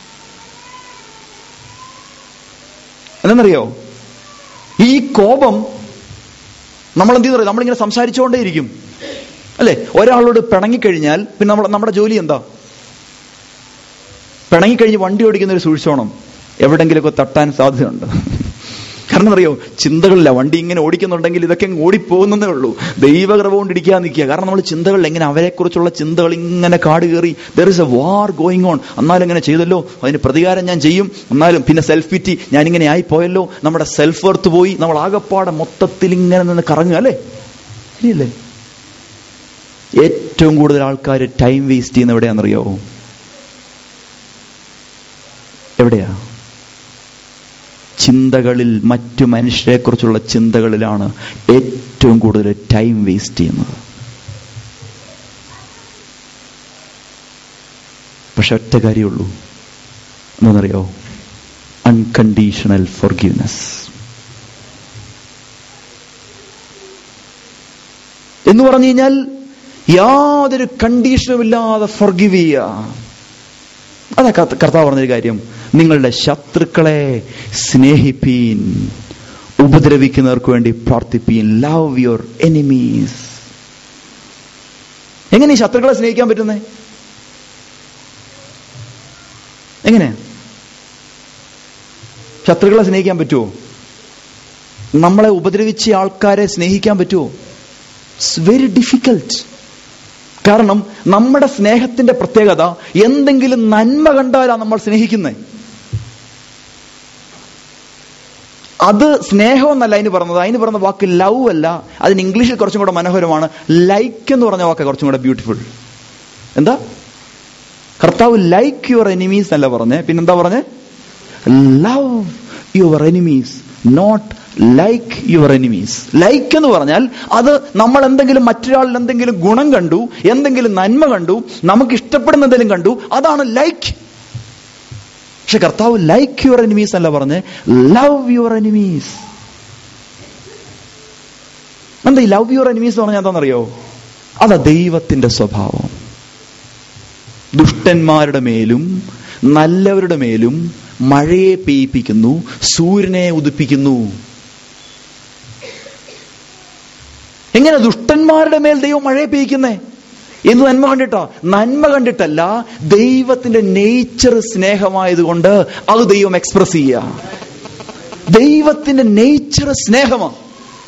Speaker 1: എന്നറിയോ ഈ കോപം നമ്മൾ എന്ത് ചെയ്യുന്നു നമ്മളിങ്ങനെ സംസാരിച്ചുകൊണ്ടേയിരിക്കും അല്ലെ ഒരാളോട് പിണങ്ങിക്കഴിഞ്ഞാൽ പിന്നെ നമ്മൾ നമ്മുടെ ജോലി എന്താ പിണങ്ങിക്കഴിഞ്ഞ് വണ്ടി ഓടിക്കുന്ന ഒരു സൂക്ഷിച്ചോണം എവിടെങ്കിലുമൊക്കെ തട്ടാൻ സാധ്യതയുണ്ട് കാരണം അറിയോ ചിന്തകളില്ല വണ്ടി ഇങ്ങനെ ഓടിക്കുന്നുണ്ടെങ്കിൽ ഇതൊക്കെ അങ്ങ് ഓടിപ്പോകുന്നതേ ഉള്ളൂ ദൈവകൃപ കൊണ്ട് ഇടിക്കാൻ നിൽക്കുക കാരണം നമ്മൾ ചിന്തകളിൽ എങ്ങനെ അവരെക്കുറിച്ചുള്ള ചിന്തകൾ ഇങ്ങനെ കാട് കയറി there is a war going on എന്നാലും ഇങ്ങനെ ചെയ്തല്ലോ അതിന് പ്രതികാരം ഞാൻ ചെയ്യും എന്നാലും പിന്നെ സെൽഫ് പിറ്റി ഞാൻ ഇങ്ങനെ ആയി പോയല്ലോ നമ്മുടെ സെൽഫ് വർത്ത് പോയി നമ്മൾ ആകപ്പാടെ മൊത്തത്തിൽ ഇങ്ങനെ നിന്ന് കറങ്ങുക അല്ലേ ശരിയല്ലേ ഏറ്റവും കൂടുതൽ ആൾക്കാർ ടൈം വേസ്റ്റ് ചെയ്യുന്ന എവിടെയാണെന്നറിയോ എവിടെയാ ചിന്തകളിൽ മറ്റു മനുഷ്യരെക്കുറിച്ചുള്ള ചിന്തകളിലാണ് ഏറ്റവും കൂടുതൽ ടൈം വേസ്റ്റ് ചെയ്യുന്നത് പക്ഷെ ഒറ്റ കാര്യമുള്ളൂ എന്താണെന്നറിയോ അൺകണ്ടീഷണൽ ഫോർഗീവ്നെസ് എന്ന് പറഞ്ഞു കഴിഞ്ഞാൽ യാതൊരു കണ്ടീഷനും ഇല്ലാതെ ഫോർഗിവ് ചെയ്യുക അതാ കർത്ത- കർത്താവ് പറഞ്ഞൊരു കാര്യം നിങ്ങളുടെ ശത്രുക്കളെ സ്നേഹിപ്പീൻ ഉപദ്രവിക്കുന്നവർക്ക് വേണ്ടി പ്രാർത്ഥിപ്പീൻ ലവ് യുവർ എനിമീസ് എങ്ങനെ ഈ ശത്രുക്കളെ സ്നേഹിക്കാൻ പറ്റുന്നേ എങ്ങനെ ശത്രുക്കളെ സ്നേഹിക്കാൻ പറ്റുമോ നമ്മളെ ഉപദ്രവിച്ച ആൾക്കാരെ സ്നേഹിക്കാൻ പറ്റുമോ ഇറ്റ്സ് വെരി ഡിഫിക്കൽട്ട് കാരണം നമ്മുടെ സ്നേഹത്തിന്റെ പ്രത്യേകത എന്തെങ്കിലും നന്മ കണ്ടാലാണ് നമ്മൾ സ്നേഹിക്കുന്നത് അത് സ്നേഹം എന്നല്ല അതിന് പറഞ്ഞത് അതിന് പറഞ്ഞ വാക്ക് ലവ് അല്ല അതിന് ഇംഗ്ലീഷിൽ കുറച്ചും കൂടെ മനോഹരമാണ് ലൈക്ക് എന്ന് പറഞ്ഞ വാക്ക് കുറച്ചും കൂടെ ബ്യൂട്ടിഫുൾ എന്താ കർത്താവ് ലൈക്ക് യുവർ എനിമീസ് എന്നല്ല പറഞ്ഞേ പിന്നെന്താ പറഞ്ഞേ love your enemies not like your enemies like എന്ന് പറഞ്ഞാൽ അത് നമ്മൾ എന്തെങ്കിലും മറ്റൊരാളിൽ എന്തെങ്കിലും ഗുണം കണ്ടു എന്തെങ്കിലും നന്മ കണ്ടു നമുക്ക് ഇഷ്ടപ്പെടുന്ന എന്തെങ്കിലും കണ്ടു അതാണ് ലൈക്ക് പക്ഷെ കർത്താവ് ലൈക്ക് യുവർ എനിമീസ് അല്ല പറഞ്ഞ് ലവ് യുവർ എനിമീസ് എന്താ ഈ ലവ് യുവർ എനിമീസ് എന്ന് പറഞ്ഞാൽ എന്താണെന്നറിയോ അതാ ദൈവത്തിന്റെ സ്വഭാവം ദുഷ്ടന്മാരുടെ മേലും നല്ലവരുടെ മേലും മഴയെ പെയ്യിപ്പിക്കുന്നു സൂര്യനെ ഉദിപ്പിക്കുന്നു എങ്ങനെ ദുഷ്ടന്മാരുടെ മേൽ ദൈവം മഴയെ പെയ്യിക്കുന്നേ എന്ത് നന്മ കണ്ടിട്ടാ നന്മ കണ്ടിട്ടല്ല ദൈവത്തിന്റെ നേച്ചർ സ്നേഹമായതുകൊണ്ട് അത് ദൈവം എക്സ്പ്രസ് ചെയ്യുക ദൈവത്തിന്റെ നേച്ചർ സ്നേഹമാണ്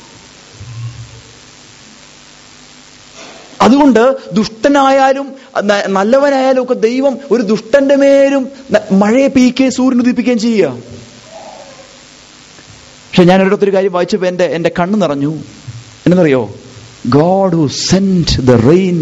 Speaker 1: അതുകൊണ്ട് ദുഷ്ടനായാലും ന- നല്ലവനായാലും ഒക്കെ ദൈവം ഒരു ദുഷ്ടന്റെ മേലും ന- മഴയെ പെയ്യുകയും സൂര്യൻ ഉദിപ്പിക്കുകയും ചെയ്യുക പക്ഷെ ഞാൻ ഒരിടത്തൊരു കാര്യം വായിച്ചപ്പോ എന്റെ എന്റെ കണ്ണ് നിറഞ്ഞു എന്നറിയോ God who send the rain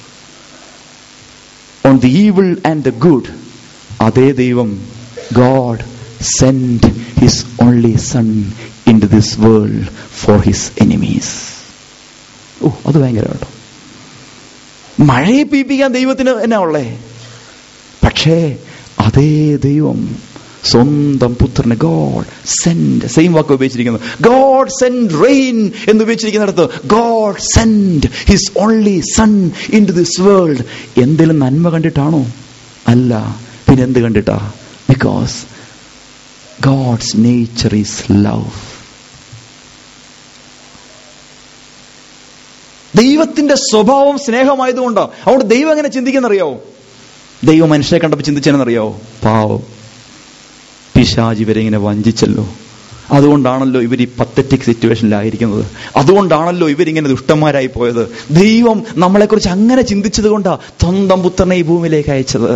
Speaker 1: on the evil and the good അതേ ദൈവം God send his only son into this world for his enemies ഓ അത് ഭയങ്കര കേട്ടോ മഴയെ പീപ്പിക്കാൻ ദൈവത്തിന് എന്നാ ഉള്ളേ പക്ഷേ അതേ ദൈവം സ്വന്തം പുത്രന് ഗോഡ് സെൻഡ് സെയിം വാക്ക് ഉപയോഗിച്ചിരിക്കുന്നത് ഗോഡ് സെൻഡ് റെയിൻ എന്ന് ഉപയോഗിച്ചിരിക്കുന്നിടത്ത് God send his only son into this world എന്തെങ്കിലും നന്മ കണ്ടിട്ടാണോ അല്ല പിന്നെ എന്ത് കണ്ടിട്ടാ because God's nature is love ദൈവത്തിന്റെ സ്വഭാവം സ്നേഹമായതുകൊണ്ട് അതുകൊണ്ട് ദൈവം എങ്ങനെ ചിന്തിക്കുന്നറിയാവോ ദൈവം മനുഷ്യരെ കണ്ടപ്പോൾ ചിന്തിച്ചെന്നറിയാവോ പാവം പിശാജ് ഇവരെ ഇങ്ങനെ വഞ്ചിച്ചല്ലോ അതുകൊണ്ടാണല്ലോ ഇവർ ഈ പത്തറ്റിക് സിറ്റുവേഷനിലായിരിക്കുന്നത് അതുകൊണ്ടാണല്ലോ ഇവരിങ്ങനെ ദുഷ്ടന്മാരായി പോയത് ദൈവം നമ്മളെക്കുറിച്ച് അങ്ങനെ ചിന്തിച്ചത് കൊണ്ടാ സ്വന്തം പുത്രനെ ഈ ഭൂമിയിലേക്ക് അയച്ചത്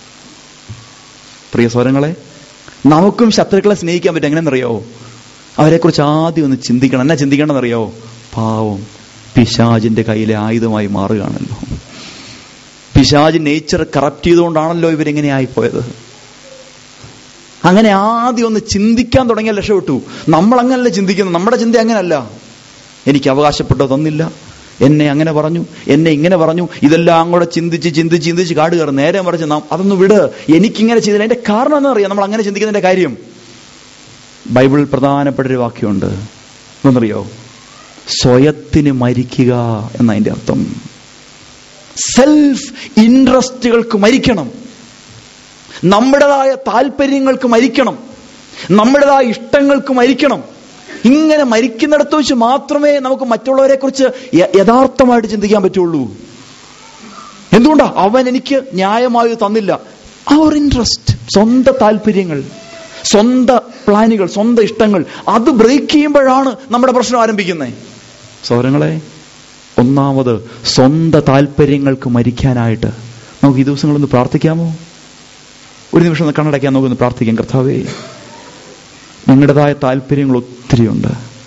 Speaker 1: പ്രിയ സ്വരങ്ങളെ നമുക്കും ശത്രുക്കളെ സ്നേഹിക്കാൻ പറ്റും എങ്ങനെയെന്നറിയോ അവരെക്കുറിച്ച് ആദ്യം ഒന്ന് ചിന്തിക്കണം എന്നാ ചിന്തിക്കണമെന്നറിയോ പാവം പിശാജിന്റെ കയ്യിലെ ആയുധമായി മാറുകയാണല്ലോ പിശാജ് നേച്ചർ കറപ്റ്റ് ചെയ്തുകൊണ്ടാണല്ലോ ഇവരെങ്ങനെ ആയിപ്പോയത് അങ്ങനെ ആദ്യം ഒന്ന് ചിന്തിക്കാൻ തുടങ്ങിയാൽ രക്ഷപ്പെട്ടു നമ്മൾ അങ്ങനല്ല ചിന്തിക്കുന്നത് നമ്മുടെ ചിന്ത അങ്ങനല്ല എനിക്ക് അവകാശപ്പെട്ടത് തന്നില്ല എന്നെ അങ്ങനെ പറഞ്ഞു എന്നെ ഇങ്ങനെ പറഞ്ഞു ഇതെല്ലാം കൂടെ ചിന്തിച്ച് ചിന്തിച്ച് ചിന്തിച്ച് കാട് കയറും നേരെ മറിച്ച് നാം അതൊന്ന് വിട് എനിക്കിങ്ങനെ ചെയ്തില്ല അതിന്റെ കാരണം എന്താ അറിയാം നമ്മൾ അങ്ങനെ ചിന്തിക്കുന്നതിന്റെ കാര്യം ബൈബിളിൽ പ്രധാനപ്പെട്ട ഒരു വാക്യമുണ്ട് എന്നറിയോ സ്വയത്തിന് മരിക്കുക എന്നതിന്റെ അർത്ഥം സെൽഫ് ഇൻട്രസ്റ്റുകൾക്ക് മരിക്കണം നമ്മുടേതായ താല്പര്യങ്ങൾക്ക് മരിക്കണം നമ്മുടേതായ ഇഷ്ടങ്ങൾക്ക് മരിക്കണം ഇങ്ങനെ മരിക്കുന്നിടത്ത് വെച്ച് മാത്രമേ നമുക്ക് മറ്റുള്ളവരെ കുറിച്ച് യഥാർത്ഥമായിട്ട് ചിന്തിക്കാൻ പറ്റുള്ളൂ എന്തുകൊണ്ടാ അവൻ എനിക്ക് ന്യായമായി തന്നില്ല അവർ ഇൻട്രസ്റ്റ് സ്വന്തം താല്പര്യങ്ങൾ സ്വന്തം പ്ലാനുകൾ സ്വന്തം ഇഷ്ടങ്ങൾ അത് ബ്രേക്ക് ചെയ്യുമ്പോഴാണ് നമ്മുടെ പ്രശ്നം ആരംഭിക്കുന്നത് സൗരങ്ങളെ ഒന്നാമത് സ്വന്തം താല്പര്യങ്ങൾക്ക് മരിക്കാനായിട്ട് നമുക്ക് ഈ ദിവസങ്ങളൊന്ന് പ്രാർത്ഥിക്കാമോ ഒരു നിമിഷം ഒന്ന് കണ്ണടയ്ക്കാൻ നമുക്കൊന്ന് പ്രാർത്ഥിക്കാം കർത്താവേ ഞങ്ങളുടേതായ താല്പര്യങ്ങൾ ഒത്തിരിയുണ്ട്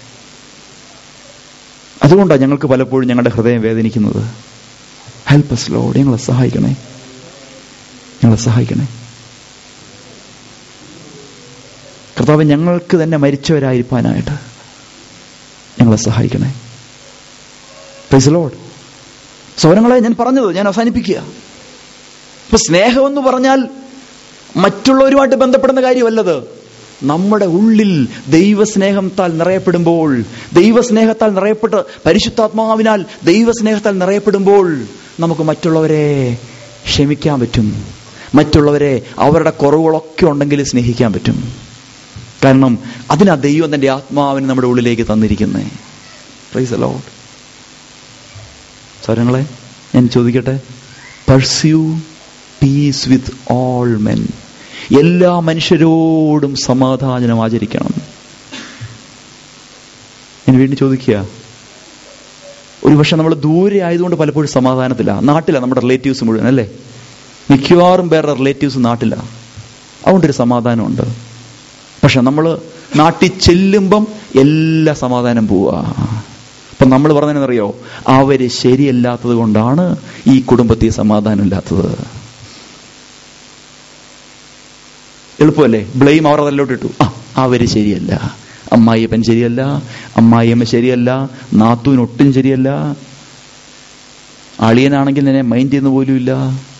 Speaker 1: അതുകൊണ്ടാണ് ഞങ്ങൾക്ക് പലപ്പോഴും ഞങ്ങളുടെ ഹൃദയം വേദനിക്കുന്നത് ഹെൽപ്പ് എസ് ലോഡ് ഞങ്ങളെ സഹായിക്കണേ ഞങ്ങളെ സഹായിക്കണേ കർത്താവ് ഞങ്ങൾക്ക് തന്നെ മരിച്ചവരായിരിക്കാനായിട്ട് ഞങ്ങളെ സഹായിക്കണേ പ്രൈസ് ലോഡ് സൗരങ്ങളെ ഞാൻ പറഞ്ഞത് ഞാൻ അവസാനിപ്പിക്കുക ഇപ്പൊ സ്നേഹമെന്ന് പറഞ്ഞാൽ മറ്റുള്ളവരുമായിട്ട് ബന്ധപ്പെടുന്ന കാര്യമല്ലത് നമ്മുടെ ഉള്ളിൽ ദൈവസ്നേഹത്താൽ നിറയപ്പെടുമ്പോൾ ദൈവസ്നേഹത്താൽ നിറയപ്പെട്ട് പരിശുദ്ധാത്മാവിനാൽ ദൈവസ്നേഹത്താൽ നിറയപ്പെടുമ്പോൾ നമുക്ക് മറ്റുള്ളവരെ ക്ഷമിക്കാൻ പറ്റും മറ്റുള്ളവരെ അവരുടെ കുറവുകളൊക്കെ ഉണ്ടെങ്കിൽ സ്നേഹിക്കാൻ പറ്റും കാരണം അതിനാ ദൈവം തന്റെ ആത്മാവിനെ നമ്മുടെ ഉള്ളിലേക്ക് തന്നിരിക്കുന്നേ പ്രൈസ് ലോഡ് സ്വരങ്ങളെ ഞാൻ ചോദിക്കട്ടെ pursue peace with all men എല്ലാ മനുഷ്യരോടും സമാധാനം ആചരിക്കണം ഞാൻ വീണ്ടും ചോദിക്കുക ഒരുപക്ഷെ നമ്മൾ ദൂരെ ആയതുകൊണ്ട് പലപ്പോഴും സമാധാനത്തില്ല നാട്ടില നമ്മുടെ റിലേറ്റീവ്സ് മുഴുവൻ അല്ലേ മിക്കവാറും പേരുടെ റിലേറ്റീവ്സ് നാട്ടില അതുകൊണ്ടൊരു സമാധാനമുണ്ട് പക്ഷെ നമ്മൾ നാട്ടിൽ ചെല്ലുമ്പം എല്ലാ സമാധാനം പോവുക അപ്പൊ നമ്മൾ പറഞ്ഞതെന്നറിയോ അവര് ശരിയല്ലാത്തത് കൊണ്ടാണ് ഈ കുടുംബത്തിൽ സമാധാനം ഇല്ലാത്തത് എളുപ്പമല്ലേ ബ്ലെയിം അവർ അതിലോട്ട് ഇട്ടു ആ അവര് ശരിയല്ല അമ്മായിയപ്പൻ ശരിയല്ല അമ്മായിയമ്മ ശരിയല്ല നാത്തൂൻ ഒട്ടും ശരിയല്ല അളിയനാണെങ്കിൽ നിന്നെ മൈൻഡ് ചെയ്യുന്ന പോലും ഇല്ല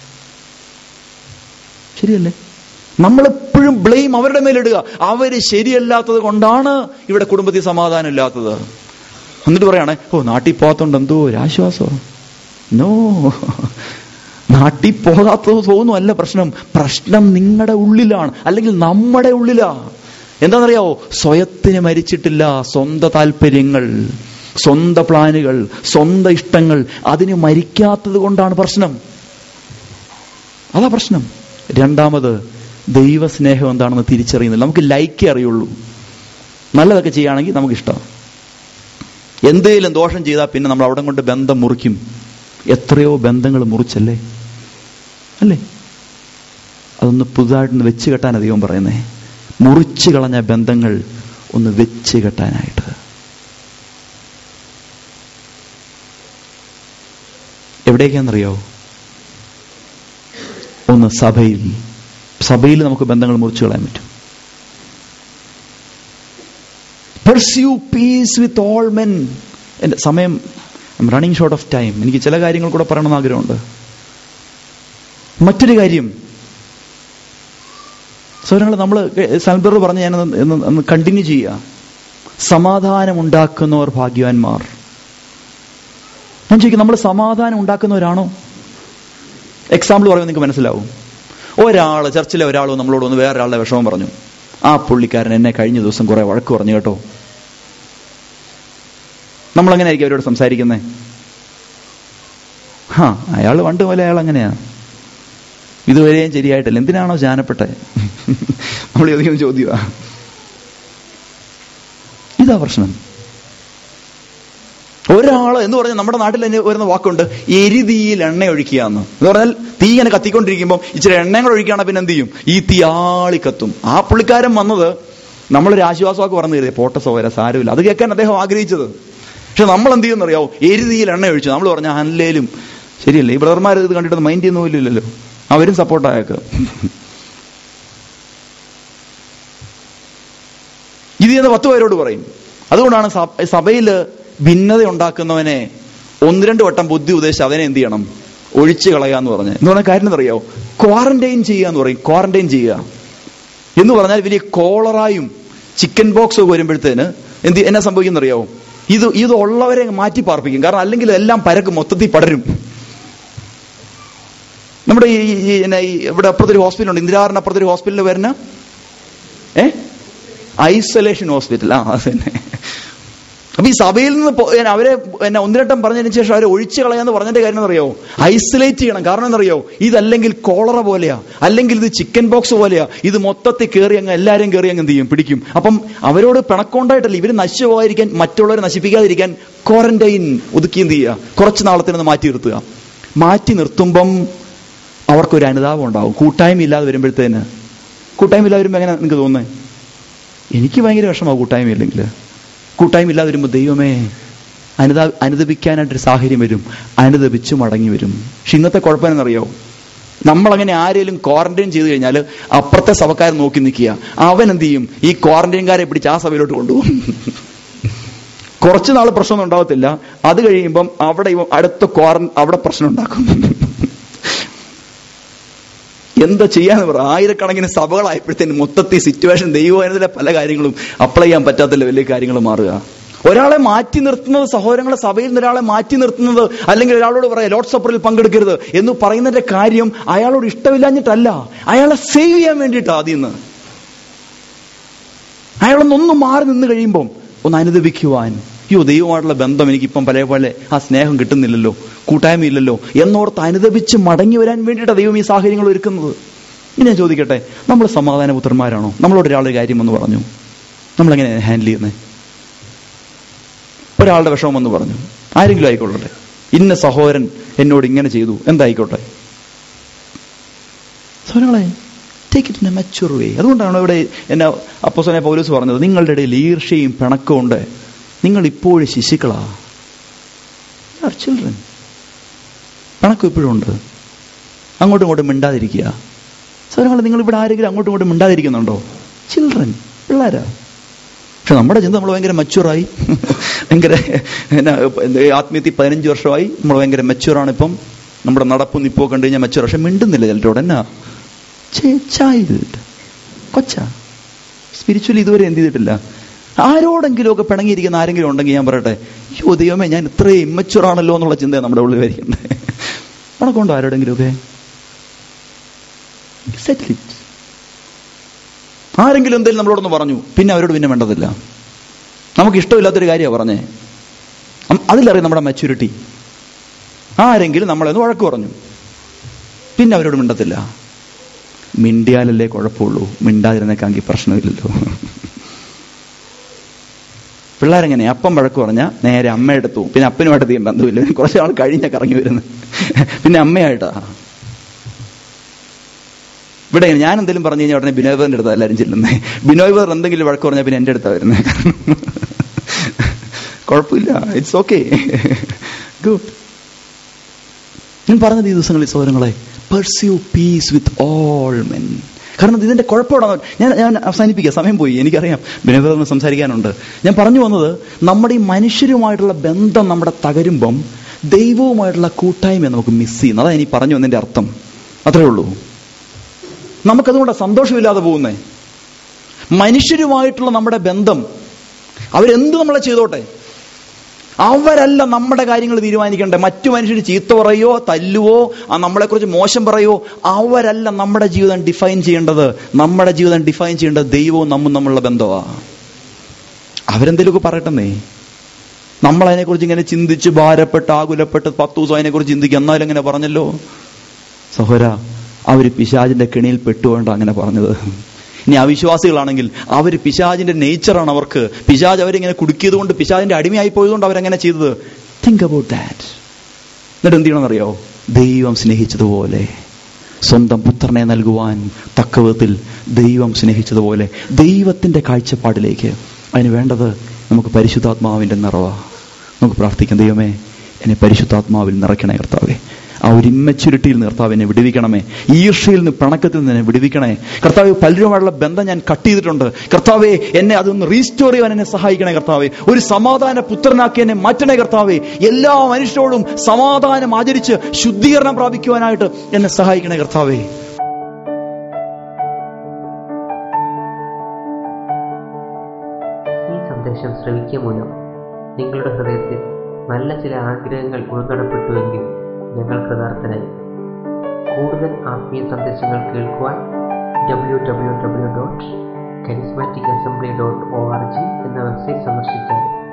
Speaker 1: ശരിയല്ലേ നമ്മളെപ്പോഴും ബ്ലെയിം അവരുടെ മേലിടുക അവര് ശരിയല്ലാത്തത് കൊണ്ടാണ് ഇവിടെ കുടുംബത്തിൽ സമാധാനം ഇല്ലാത്തത് എന്നിട്ട് പറയണേ ഓ നാട്ടിൽ പോകാത്തോണ്ട് എന്തോ ഒരു ആശ്വാസോ നോ നാട്ടിൽ പോകാത്തത് തോന്നുമല്ല പ്രശ്നം പ്രശ്നം നിങ്ങളുടെ ഉള്ളിലാണ് അല്ലെങ്കിൽ നമ്മുടെ ഉള്ളിലാ എന്താണെന്നറിയാവോ സ്വയത്തിന് മരിച്ചിട്ടില്ല സ്വന്തം താല്പര്യങ്ങൾ സ്വന്തം പ്ലാനുകൾ സ്വന്തം ഇഷ്ടങ്ങൾ അതിന് മരിക്കാത്തത് കൊണ്ടാണ് പ്രശ്നം അതാ പ്രശ്നം രണ്ടാമത് ദൈവസ്നേഹം എന്താണെന്ന് തിരിച്ചറിയുന്നില്ല നമുക്ക് ലൈക്കേ അറിയുള്ളൂ നല്ലതൊക്കെ ചെയ്യുകയാണെങ്കിൽ നമുക്ക് ഇഷ്ടം എന്തെങ്കിലും ദോഷം ചെയ്താൽ പിന്നെ നമ്മൾ അവിടെ കൊണ്ട് ബന്ധം മുറിക്കും എത്രയോ ബന്ധങ്ങൾ മുറിച്ചല്ലേ അല്ലേ അതൊന്ന് പുതുതായിട്ടൊന്ന് വെച്ച് കെട്ടാൻ അധികം പറയുന്നേ മുറിച്ചു കളഞ്ഞ ബന്ധങ്ങൾ ഒന്ന് വെച്ച് കെട്ടാനായിട്ട് എവിടേക്കാണെന്നറിയോ ഒന്ന് സഭയിൽ സഭയിൽ നമുക്ക് ബന്ധങ്ങൾ മുറിച്ചു കളയാൻ പറ്റും pursue peace with all men എൻ്റെ സമയം റണ്ണിങ് ഷോർട്ട് ഓഫ് ടൈം എനിക്ക് ചില കാര്യങ്ങൾ കൂടെ പറയണമെന്ന് ആഗ്രഹമുണ്ട് മറ്റൊരു കാര്യം സൗരങ്ങൾ നമ്മൾ സൽബർ പറഞ്ഞ് ഞാൻ ഒന്ന് കണ്ടിന്യൂ ചെയ്യുക സമാധാനം ഉണ്ടാക്കുന്നവർ ഭാഗ്യവാന്മാർ ഞാൻ ചോദിക്കും നമ്മൾ സമാധാനം ഉണ്ടാക്കുന്നവരാണോ എക്സാമ്പിൾ പറയുമ്പോൾ നിങ്ങൾക്ക് മനസ്സിലാവും ഒരാൾ ചർച്ചിലെ ഒരാൾ നമ്മളോട് ഒന്ന് വേറൊരാളുടെ വിഷമം പറഞ്ഞു ആ പുള്ളിക്കാരൻ എന്നെ കഴിഞ്ഞ ദിവസം കുറെ വഴക്ക് പറഞ്ഞു കേട്ടോ നമ്മൾ എങ്ങനെ ആയിരിക്കും അവരോട് സംസാരിക്കുന്നത് ഹാ അയാൾ പണ്ട് പോലെ അയാൾ അങ്ങനെയാ ഇതുവരെയും ശരിയായിട്ടില്ല എന്തിനാണോ ജാനപ്പെട്ടെ നമ്മൾ ചോദിക്കുന്ന ചോദ്യമാ ഇതാ പ്രശ്നം ഒരാൾ എന്ന് പറഞ്ഞാൽ നമ്മുടെ നാട്ടിൽ തന്നെ വരുന്ന വാക്കുണ്ട് എരിതീയിൽ എണ്ണ ഒഴിക്കുക എന്ന് എന്ന് പറഞ്ഞാൽ തീ ഇങ്ങനെ കത്തിക്കൊണ്ടിരിക്കുമ്പോൾ ഇച്ചിരി എണ്ണയും കൂടെ ഒഴിക്കുകയാണെങ്കിൽ പിന്നെ എന്ത് ചെയ്യും ഈ തീ ആളി കത്തും ആ പുള്ളിക്കാരൻ വന്നത് നമ്മളൊരു ആശ്വാസമൊക്കെ പറഞ്ഞു തരുന്നത് പോട്ട സോര സാരമില്ല അത് കേൾക്കാൻ അദ്ദേഹം ആഗ്രഹിച്ചത് പക്ഷെ നമ്മൾ എന്ത് ചെയ്യുന്നറിയാവോ എരുതിയിൽ എണ്ണ ഒഴിച്ചു നമ്മൾ പറഞ്ഞ അല്ലേലും ശരിയല്ലേ ഈ ബ്രദർമാർ ഇത് കണ്ടിട്ട് മൈൻഡ് ചെയ്യുന്ന പോലും ഇല്ലല്ലോ അവരും സപ്പോർട്ടായേക്ക് ഇത് എന്ന് പത്ത് പേരോട് പറയും അതുകൊണ്ടാണ് സഭ- സഭയില് ഭിന്നത ഉണ്ടാക്കുന്നവനെ ഒന്ന് രണ്ട് വട്ടം ബുദ്ധി ഉപദേശിച്ച് അവനെ എന്ത് ചെയ്യണം ഒഴിച്ചു കളയാന്ന് പറഞ്ഞ് എന്ന് പറഞ്ഞ കാര്യം എന്നറിയോ ക്വാറന്റൈൻ ചെയ്യുക എന്ന് പറയും ക്വാറന്റൈൻ ചെയ്യുക എന്ന് പറഞ്ഞാൽ വലിയ കോളറായും ചിക്കൻ ബോക്സ് ഒക്കെ വരുമ്പോഴത്തേന് എന്ത് എന്നാ സംഭവിക്കുന്നറിയാവോ ഇത് ഇത് ഉള്ളവരെ മാറ്റി പാർപ്പിക്കും കാരണം അല്ലെങ്കിൽ എല്ലാം പരക്കും മൊത്തത്തിൽ പടരും നമ്മുടെ ഈ ഈ- ഈ എന്നാ ഈ ഇവിടെ അപ്പുറത്തൊരു ഹോസ്പിറ്റൽ ഉണ്ട് ഇന്ദിരാറിന് അപ്പുറത്തൊരു ഹോസ്പിറ്റലിൽ വരുന്ന ഏ ഐസൊലേഷൻ ഹോസ്പിറ്റൽ ആ അത് തന്നെ അപ്പൊ ഈ സഭയിൽ നിന്ന് പോ- എന്നെ അവരെ എന്നെ ഒന്നിരട്ടം പറഞ്ഞതിന് ശേഷം അവരെ ഒഴിച്ചു കളയാന്ന് പറഞ്ഞതിന്റെ കാര്യം എന്നറിയോ ഐസൊലേറ്റ് ചെയ്യണം കാരണം എന്നറിയോ ഇതല്ലെങ്കിൽ കോളറ പോലെയാ അല്ലെങ്കിൽ ഇത് ചിക്കൻ ബോക്സ് പോലെയാ ഇത് മൊത്തത്തിൽ കയറി അങ്ങ് എല്ലാവരെയും കയറി അങ്ങ് എന്ത് ചെയ്യും പിടിക്കും അപ്പം അവരോട് പിണക്കമുണ്ടായിട്ടല്ല ഇവര് നശിച്ചു പോകാതിരിക്കാൻ മറ്റുള്ളവരെ നശിപ്പിക്കാതിരിക്കാൻ ക്വാറന്റൈൻ ഒതുക്കി എന്ത് ചെയ്യുക കുറച്ച് നാളത്തിനൊന്ന് മാറ്റി നിർത്തുക മാറ്റി നിർത്തുമ്പം അവർക്കൊരു അനുതാപം ഉണ്ടാവും കൂട്ടായ്മ ഇല്ലാതെ വരുമ്പോഴത്തേന് കൂട്ടായ്മ ഇല്ലാതെ വരുമ്പോൾ എങ്ങനെ നിങ്ങൾക്ക് തോന്നുന്നത് എനിക്ക് ഭയങ്കര വിഷമമാണ് കൂട്ടായ്മ ഇല്ലെങ്കിൽ കൂട്ടായ്മ ഇല്ലാതെ വരുമ്പോൾ ദൈവമേ അനുതാ അനുദപിക്കാനായിട്ടൊരു സാഹചര്യം വരും അനുദപിച്ച് മടങ്ങി വരും പക്ഷെ ഇന്നത്തെ കുഴപ്പം എന്നറിയോ നമ്മളങ്ങനെ ആരെങ്കിലും ക്വാറന്റൈൻ ചെയ്ത് കഴിഞ്ഞാൽ അപ്പുറത്തെ സഭക്കാർ നോക്കി നിൽക്കുക അവൻ എന്ത് ചെയ്യും ഈ ക്വാറന്റൈൻകാരെ പിടിച്ച് ആ സഭയിലോട്ട് കൊണ്ടുപോകും കുറച്ച് നാൾ പ്രശ്നമൊന്നും ഉണ്ടാവത്തില്ല അത് കഴിയുമ്പം അവിടെ ഇവൻ അടുത്ത ക്വാറൻ അവിടെ പ്രശ്നം ഉണ്ടാക്കും എന്താ ചെയ്യാന്ന് പറ ആയിരക്കണക്കിന് സഭകളായപ്പോഴത്തേന് മൊത്തത്തിൽ സിറ്റുവേഷൻ ദൈവവേദനയിലെ പല കാര്യങ്ങളും അപ്ലൈ ചെയ്യാൻ പറ്റാത്തല്ല വലിയ കാര്യങ്ങൾ മാറുക ഒരാളെ മാറ്റി നിർത്തുന്നത് സഹോദരങ്ങളെ സഭയിൽ നിന്ന് ഒരാളെ മാറ്റി നിർത്തുന്നത് അല്ലെങ്കിൽ ഒരാളോട് പറയാം ലോഡ് സപ്പറിൽ പങ്കെടുക്കരുത് എന്ന് പറയുന്നതിന്റെ കാര്യം അയാളോട് ഇഷ്ടമില്ലാഞ്ഞിട്ടല്ല അയാളെ സേവ് ചെയ്യാൻ വേണ്ടിയിട്ട് ആദ്യം നിന്ന് അയാളൊന്നൊന്ന് മാറി നിന്ന് കഴിയുമ്പം ഒന്ന് അനുദപിക്കുവാൻ അയ്യോ ദൈവമായിട്ടുള്ള ബന്ധം എനിക്കിപ്പം പല പോലെ ആ സ്നേഹം കിട്ടുന്നില്ലല്ലോ കൂട്ടായ്മ ഇല്ലല്ലോ എന്നോർത്ത് അനുദപിച്ച് മടങ്ങി വരാൻ വേണ്ടിയിട്ടാണ് ദൈവം ഈ സാഹചര്യങ്ങൾ ഒരുക്കുന്നത് ഇനി ഞാൻ ചോദിക്കട്ടെ നമ്മൾ സമാധാനപുത്രന്മാരാണോ നമ്മളോട് ഒരാളൊരു കാര്യം എന്ന് പറഞ്ഞു നമ്മളെങ്ങനെ ഹാൻഡിൽ ചെയ്യുന്നത് ഒരാളുടെ വിഷമം എന്ന് പറഞ്ഞു ആരെങ്കിലും ആയിക്കൊള്ളട്ടെ ഇന്ന സഹോദരൻ എന്നോട് ഇങ്ങനെ ചെയ്തു എന്തായിക്കോട്ടെ സഹോദരങ്ങളെ take it in a mature way അതുകൊണ്ടാണ് ഇവിടെ എന്നെ അപ്പോസനെ പൗലൂസ് പറഞ്ഞത് നിങ്ങളുടെ ഇടയിൽ ഈർഷ്യയും പിണക്കവും ഉണ്ട് നിങ്ങൾ ഇപ്പോഴും ശിശുക്കളാ ആർ ചിൽഡ്രൻ പിണക്കം ഇപ്പോഴും ഉണ്ട് അങ്ങോട്ടും ഇങ്ങോട്ടും മിണ്ടാതിരിക്കുക സഹോദരങ്ങൾ നിങ്ങൾ ഇവിടെ ആരെങ്കിലും അങ്ങോട്ടും ഇങ്ങോട്ടും മിണ്ടാതിരിക്കുന്നുണ്ടോ ചിൽഡ്രൻ പിള്ളേരാ പക്ഷെ നമ്മുടെ ചിന്ത നമ്മൾ ഭയങ്കര മച്ചുറായി ഭയങ്കര എന്നാ എന്ത് ആത്മീയത്തിൽ പതിനഞ്ച് വർഷമായി നമ്മൾ ഭയങ്കര മെച്ചുറാണ് ഇപ്പം നമ്മുടെ നടപ്പും നിപ്പോ കണ്ടു കഴിഞ്ഞാൽ മെച്ചുറ പക്ഷെ മിണ്ടുന്നില്ല ചിലരോട് എന്നാ ചൈൽഡ് കൊച്ച സ്പിരിച്വലി ഇതുവരെ എന്ത് ചെയ്തിട്ടില്ല ആരോടെങ്കിലും ഒക്കെ പിണങ്ങിയിരിക്കുന്ന ആരെങ്കിലും ഉണ്ടെങ്കിൽ ഞാൻ പറയട്ടെ അയ്യോ ദൈവമേ ഞാൻ ഇത്രയും ഇമ്മച്ചുർ ആണല്ലോ എന്നുള്ള ചിന്ത നമ്മുടെ ഉള്ളിൽ വരികയുണ്ട് പണക്കുണ്ടോ ആരോടെങ്കിലും ഒക്കെ സെറ്റിൽ ഇറ്റ് ആരെങ്കിലും എന്തെങ്കിലും നമ്മളോടൊന്ന് പറഞ്ഞു പിന്നെ അവരോട് പിന്നെ വേണ്ടതില്ല നമുക്ക് ഇഷ്ടമില്ലാത്തൊരു കാര്യമാണ് പറഞ്ഞേ അം- അതിലറിയാം നമ്മുടെ മെച്യൂരിറ്റി ആരെങ്കിലും നമ്മളെന്ന് വഴക്ക് പറഞ്ഞു പിന്നെ അവരോട് മിണ്ടത്തില്ല മിണ്ടിയാലല്ലേ കുഴപ്പമുള്ളൂ മിണ്ടാതിരുന്നേക്കാങ്കിൽ പ്രശ്നമില്ലല്ലോ പിള്ളേരെങ്ങനെ അപ്പം വഴക്ക് പറഞ്ഞാൽ നേരെ അമ്മയെടുത്തു പിന്നെ അപ്പനുമായിട്ട് അധികം ബന്ധമില്ല പിന്നെ കുറച്ച് നാൾ കഴിഞ്ഞ കറങ്ങി വരുന്നത് പിന്നെ അമ്മയായിട്ടാ ഇവിടെ ഞാൻ എന്തെങ്കിലും പറഞ്ഞു കഴിഞ്ഞാൽ ഉടനെ ബിനോയ് ബദറിന്റെ അടുത്ത് എല്ലാവരും ചെല്ലുന്നത് ബിനോയ് ബദർ എന്തെങ്കിലും വഴക്ക് പറഞ്ഞാൽ പിന്നെ എൻ്റെ അടുത്താ വരുന്നത് കാരണം കുഴപ്പമില്ല ഇറ്റ്സ് ഓക്കെ ഗുഡ് ഞാൻ പറഞ്ഞത് ഈ ദിവസങ്ങളിൽ സഹോദരങ്ങളെ pursue peace with all men കാരണം ഇതിന്റെ കുഴപ്പമാണ് ഞാൻ ഞാൻ അവസാനിപ്പിക്കുക സമയം പോയി എനിക്കറിയാം ബിനോദ് സംസാരിക്കാനുണ്ട് ഞാൻ പറഞ്ഞു വന്നത് നമ്മുടെ ഈ മനുഷ്യരുമായിട്ടുള്ള ബന്ധം നമ്മുടെ തകരുമ്പം ദൈവവുമായിട്ടുള്ള കൂട്ടായ്മ നമുക്ക് മിസ് ചെയ്യുന്നത് അതാണ് ഇനി പറഞ്ഞു വന്നതിന്റെ അർത്ഥം അത്രേ ഉള്ളൂ നമുക്കതുകൊണ്ട് സന്തോഷമില്ലാതെ പോകുന്നേ മനുഷ്യരുമായിട്ടുള്ള നമ്മുടെ ബന്ധം അവരെന്ത് നമ്മളെ ചെയ്തോട്ടെ അവരല്ല നമ്മുടെ കാര്യങ്ങൾ തീരുമാനിക്കേണ്ടത് മറ്റു മനുഷ്യർ ചീത്ത പറയോ തല്ലുവോ ആ നമ്മളെക്കുറിച്ച് മോശം പറയോ അവരല്ല നമ്മുടെ ജീവിതം ഡിഫൈൻ ചെയ്യേണ്ടത് നമ്മുടെ ജീവിതം ഡിഫൈൻ ചെയ്യേണ്ടത് ദൈവവും നമ്മും തമ്മിലുള്ള ബന്ധമാണ് അവരെന്തെങ്കിലുമൊക്കെ പറയട്ടെന്നേ നമ്മൾ അതിനെക്കുറിച്ച് ഇങ്ങനെ ചിന്തിച്ച് ഭാരപ്പെട്ട് ആകുലപ്പെട്ട് പത്ത് ദിവസം അതിനെക്കുറിച്ച് ചിന്തിക്കുക എന്നാലും ഇങ്ങനെ പറഞ്ഞല്ലോ സഹോര അവർ പിശാജിന്റെ കെണിയിൽ പെട്ടുകൊണ്ട് അങ്ങനെ പറഞ്ഞത് ഇനി അവിശ്വാസികളാണെങ്കിൽ അവർ പിശാജിന്റെ നേച്ചറാണ് അവർക്ക് പിശാജ് അവരിങ്ങനെ കുടുക്കിയത് കൊണ്ട് പിശാജിന്റെ അടിമയായി പോയതുകൊണ്ട് അവരങ്ങനെ ചെയ്തത് തിങ്ക് അബൌട്ട് ദാറ്റ് എന്നിട്ട് എന്ത് ചെയ്യണമെന്നറിയോ ദൈവം സ്നേഹിച്ചതുപോലെ സ്വന്തം പുത്രനെ നൽകുവാൻ തക്കവിധത്തിൽ ദൈവം സ്നേഹിച്ചതുപോലെ ദൈവത്തിന്റെ കാഴ്ചപ്പാടിലേക്ക് അതിന് വേണ്ടത് നമുക്ക് പരിശുദ്ധാത്മാവിന്റെ നിറവാ നമുക്ക് പ്രാർത്ഥിക്കാം ദൈവമേ എന്നെ പരിശുദ്ധാത്മാവിൽ നിറയ്ക്കണേ കർത്താവേ ആ ഒരു ഇമ്മച്യൂരിറ്റിയിൽ നിന്ന് കർത്താവ് എന്നെ വിടുവിക്കണമേ ഈർഷയിൽ നിന്ന് പിണക്കത്തിൽ നിന്ന് എന്നെ വിടുവിക്കണേ കർത്താവ് പലരുമായുള്ള ബന്ധം ഞാൻ കട്ട് ചെയ്തിട്ടുണ്ട് കർത്താവെ എന്നെ അതൊന്ന് റീസ്റ്റോർ ചെയ്യാൻ എന്നെ സഹായിക്കണേ കർത്താവെ ഒരു സമാധാന പുത്രനാക്കി എന്നെ മാറ്റണേ കർത്താവെ എല്ലാ മനുഷ്യരോടും സമാധാനം ആചരിച്ച് ശുദ്ധീകരണം പ്രാപിക്കുവാനായിട്ട് എന്നെ സഹായിക്കണേ കർത്താവേ
Speaker 3: ഈ സന്ദേശം ശ്രവിക്കുക മൂലം നിങ്ങളുടെ ഹൃദയത്തിൽ നല്ല ചില ആഗ്രഹങ്ങൾ ഉൾനടപ്പെട്ടുവെങ്കിൽ ഞങ്ങൾ കൃതാർത്ഥനായി കൂടുതൽ ആത്മീയ സന്ദേശങ്ങൾ കേൾക്കുവാൻ W W W dot charismatic assembly dot O R G എന്ന വെബ്സൈറ്റ് സന്ദർശിച്ചാൽ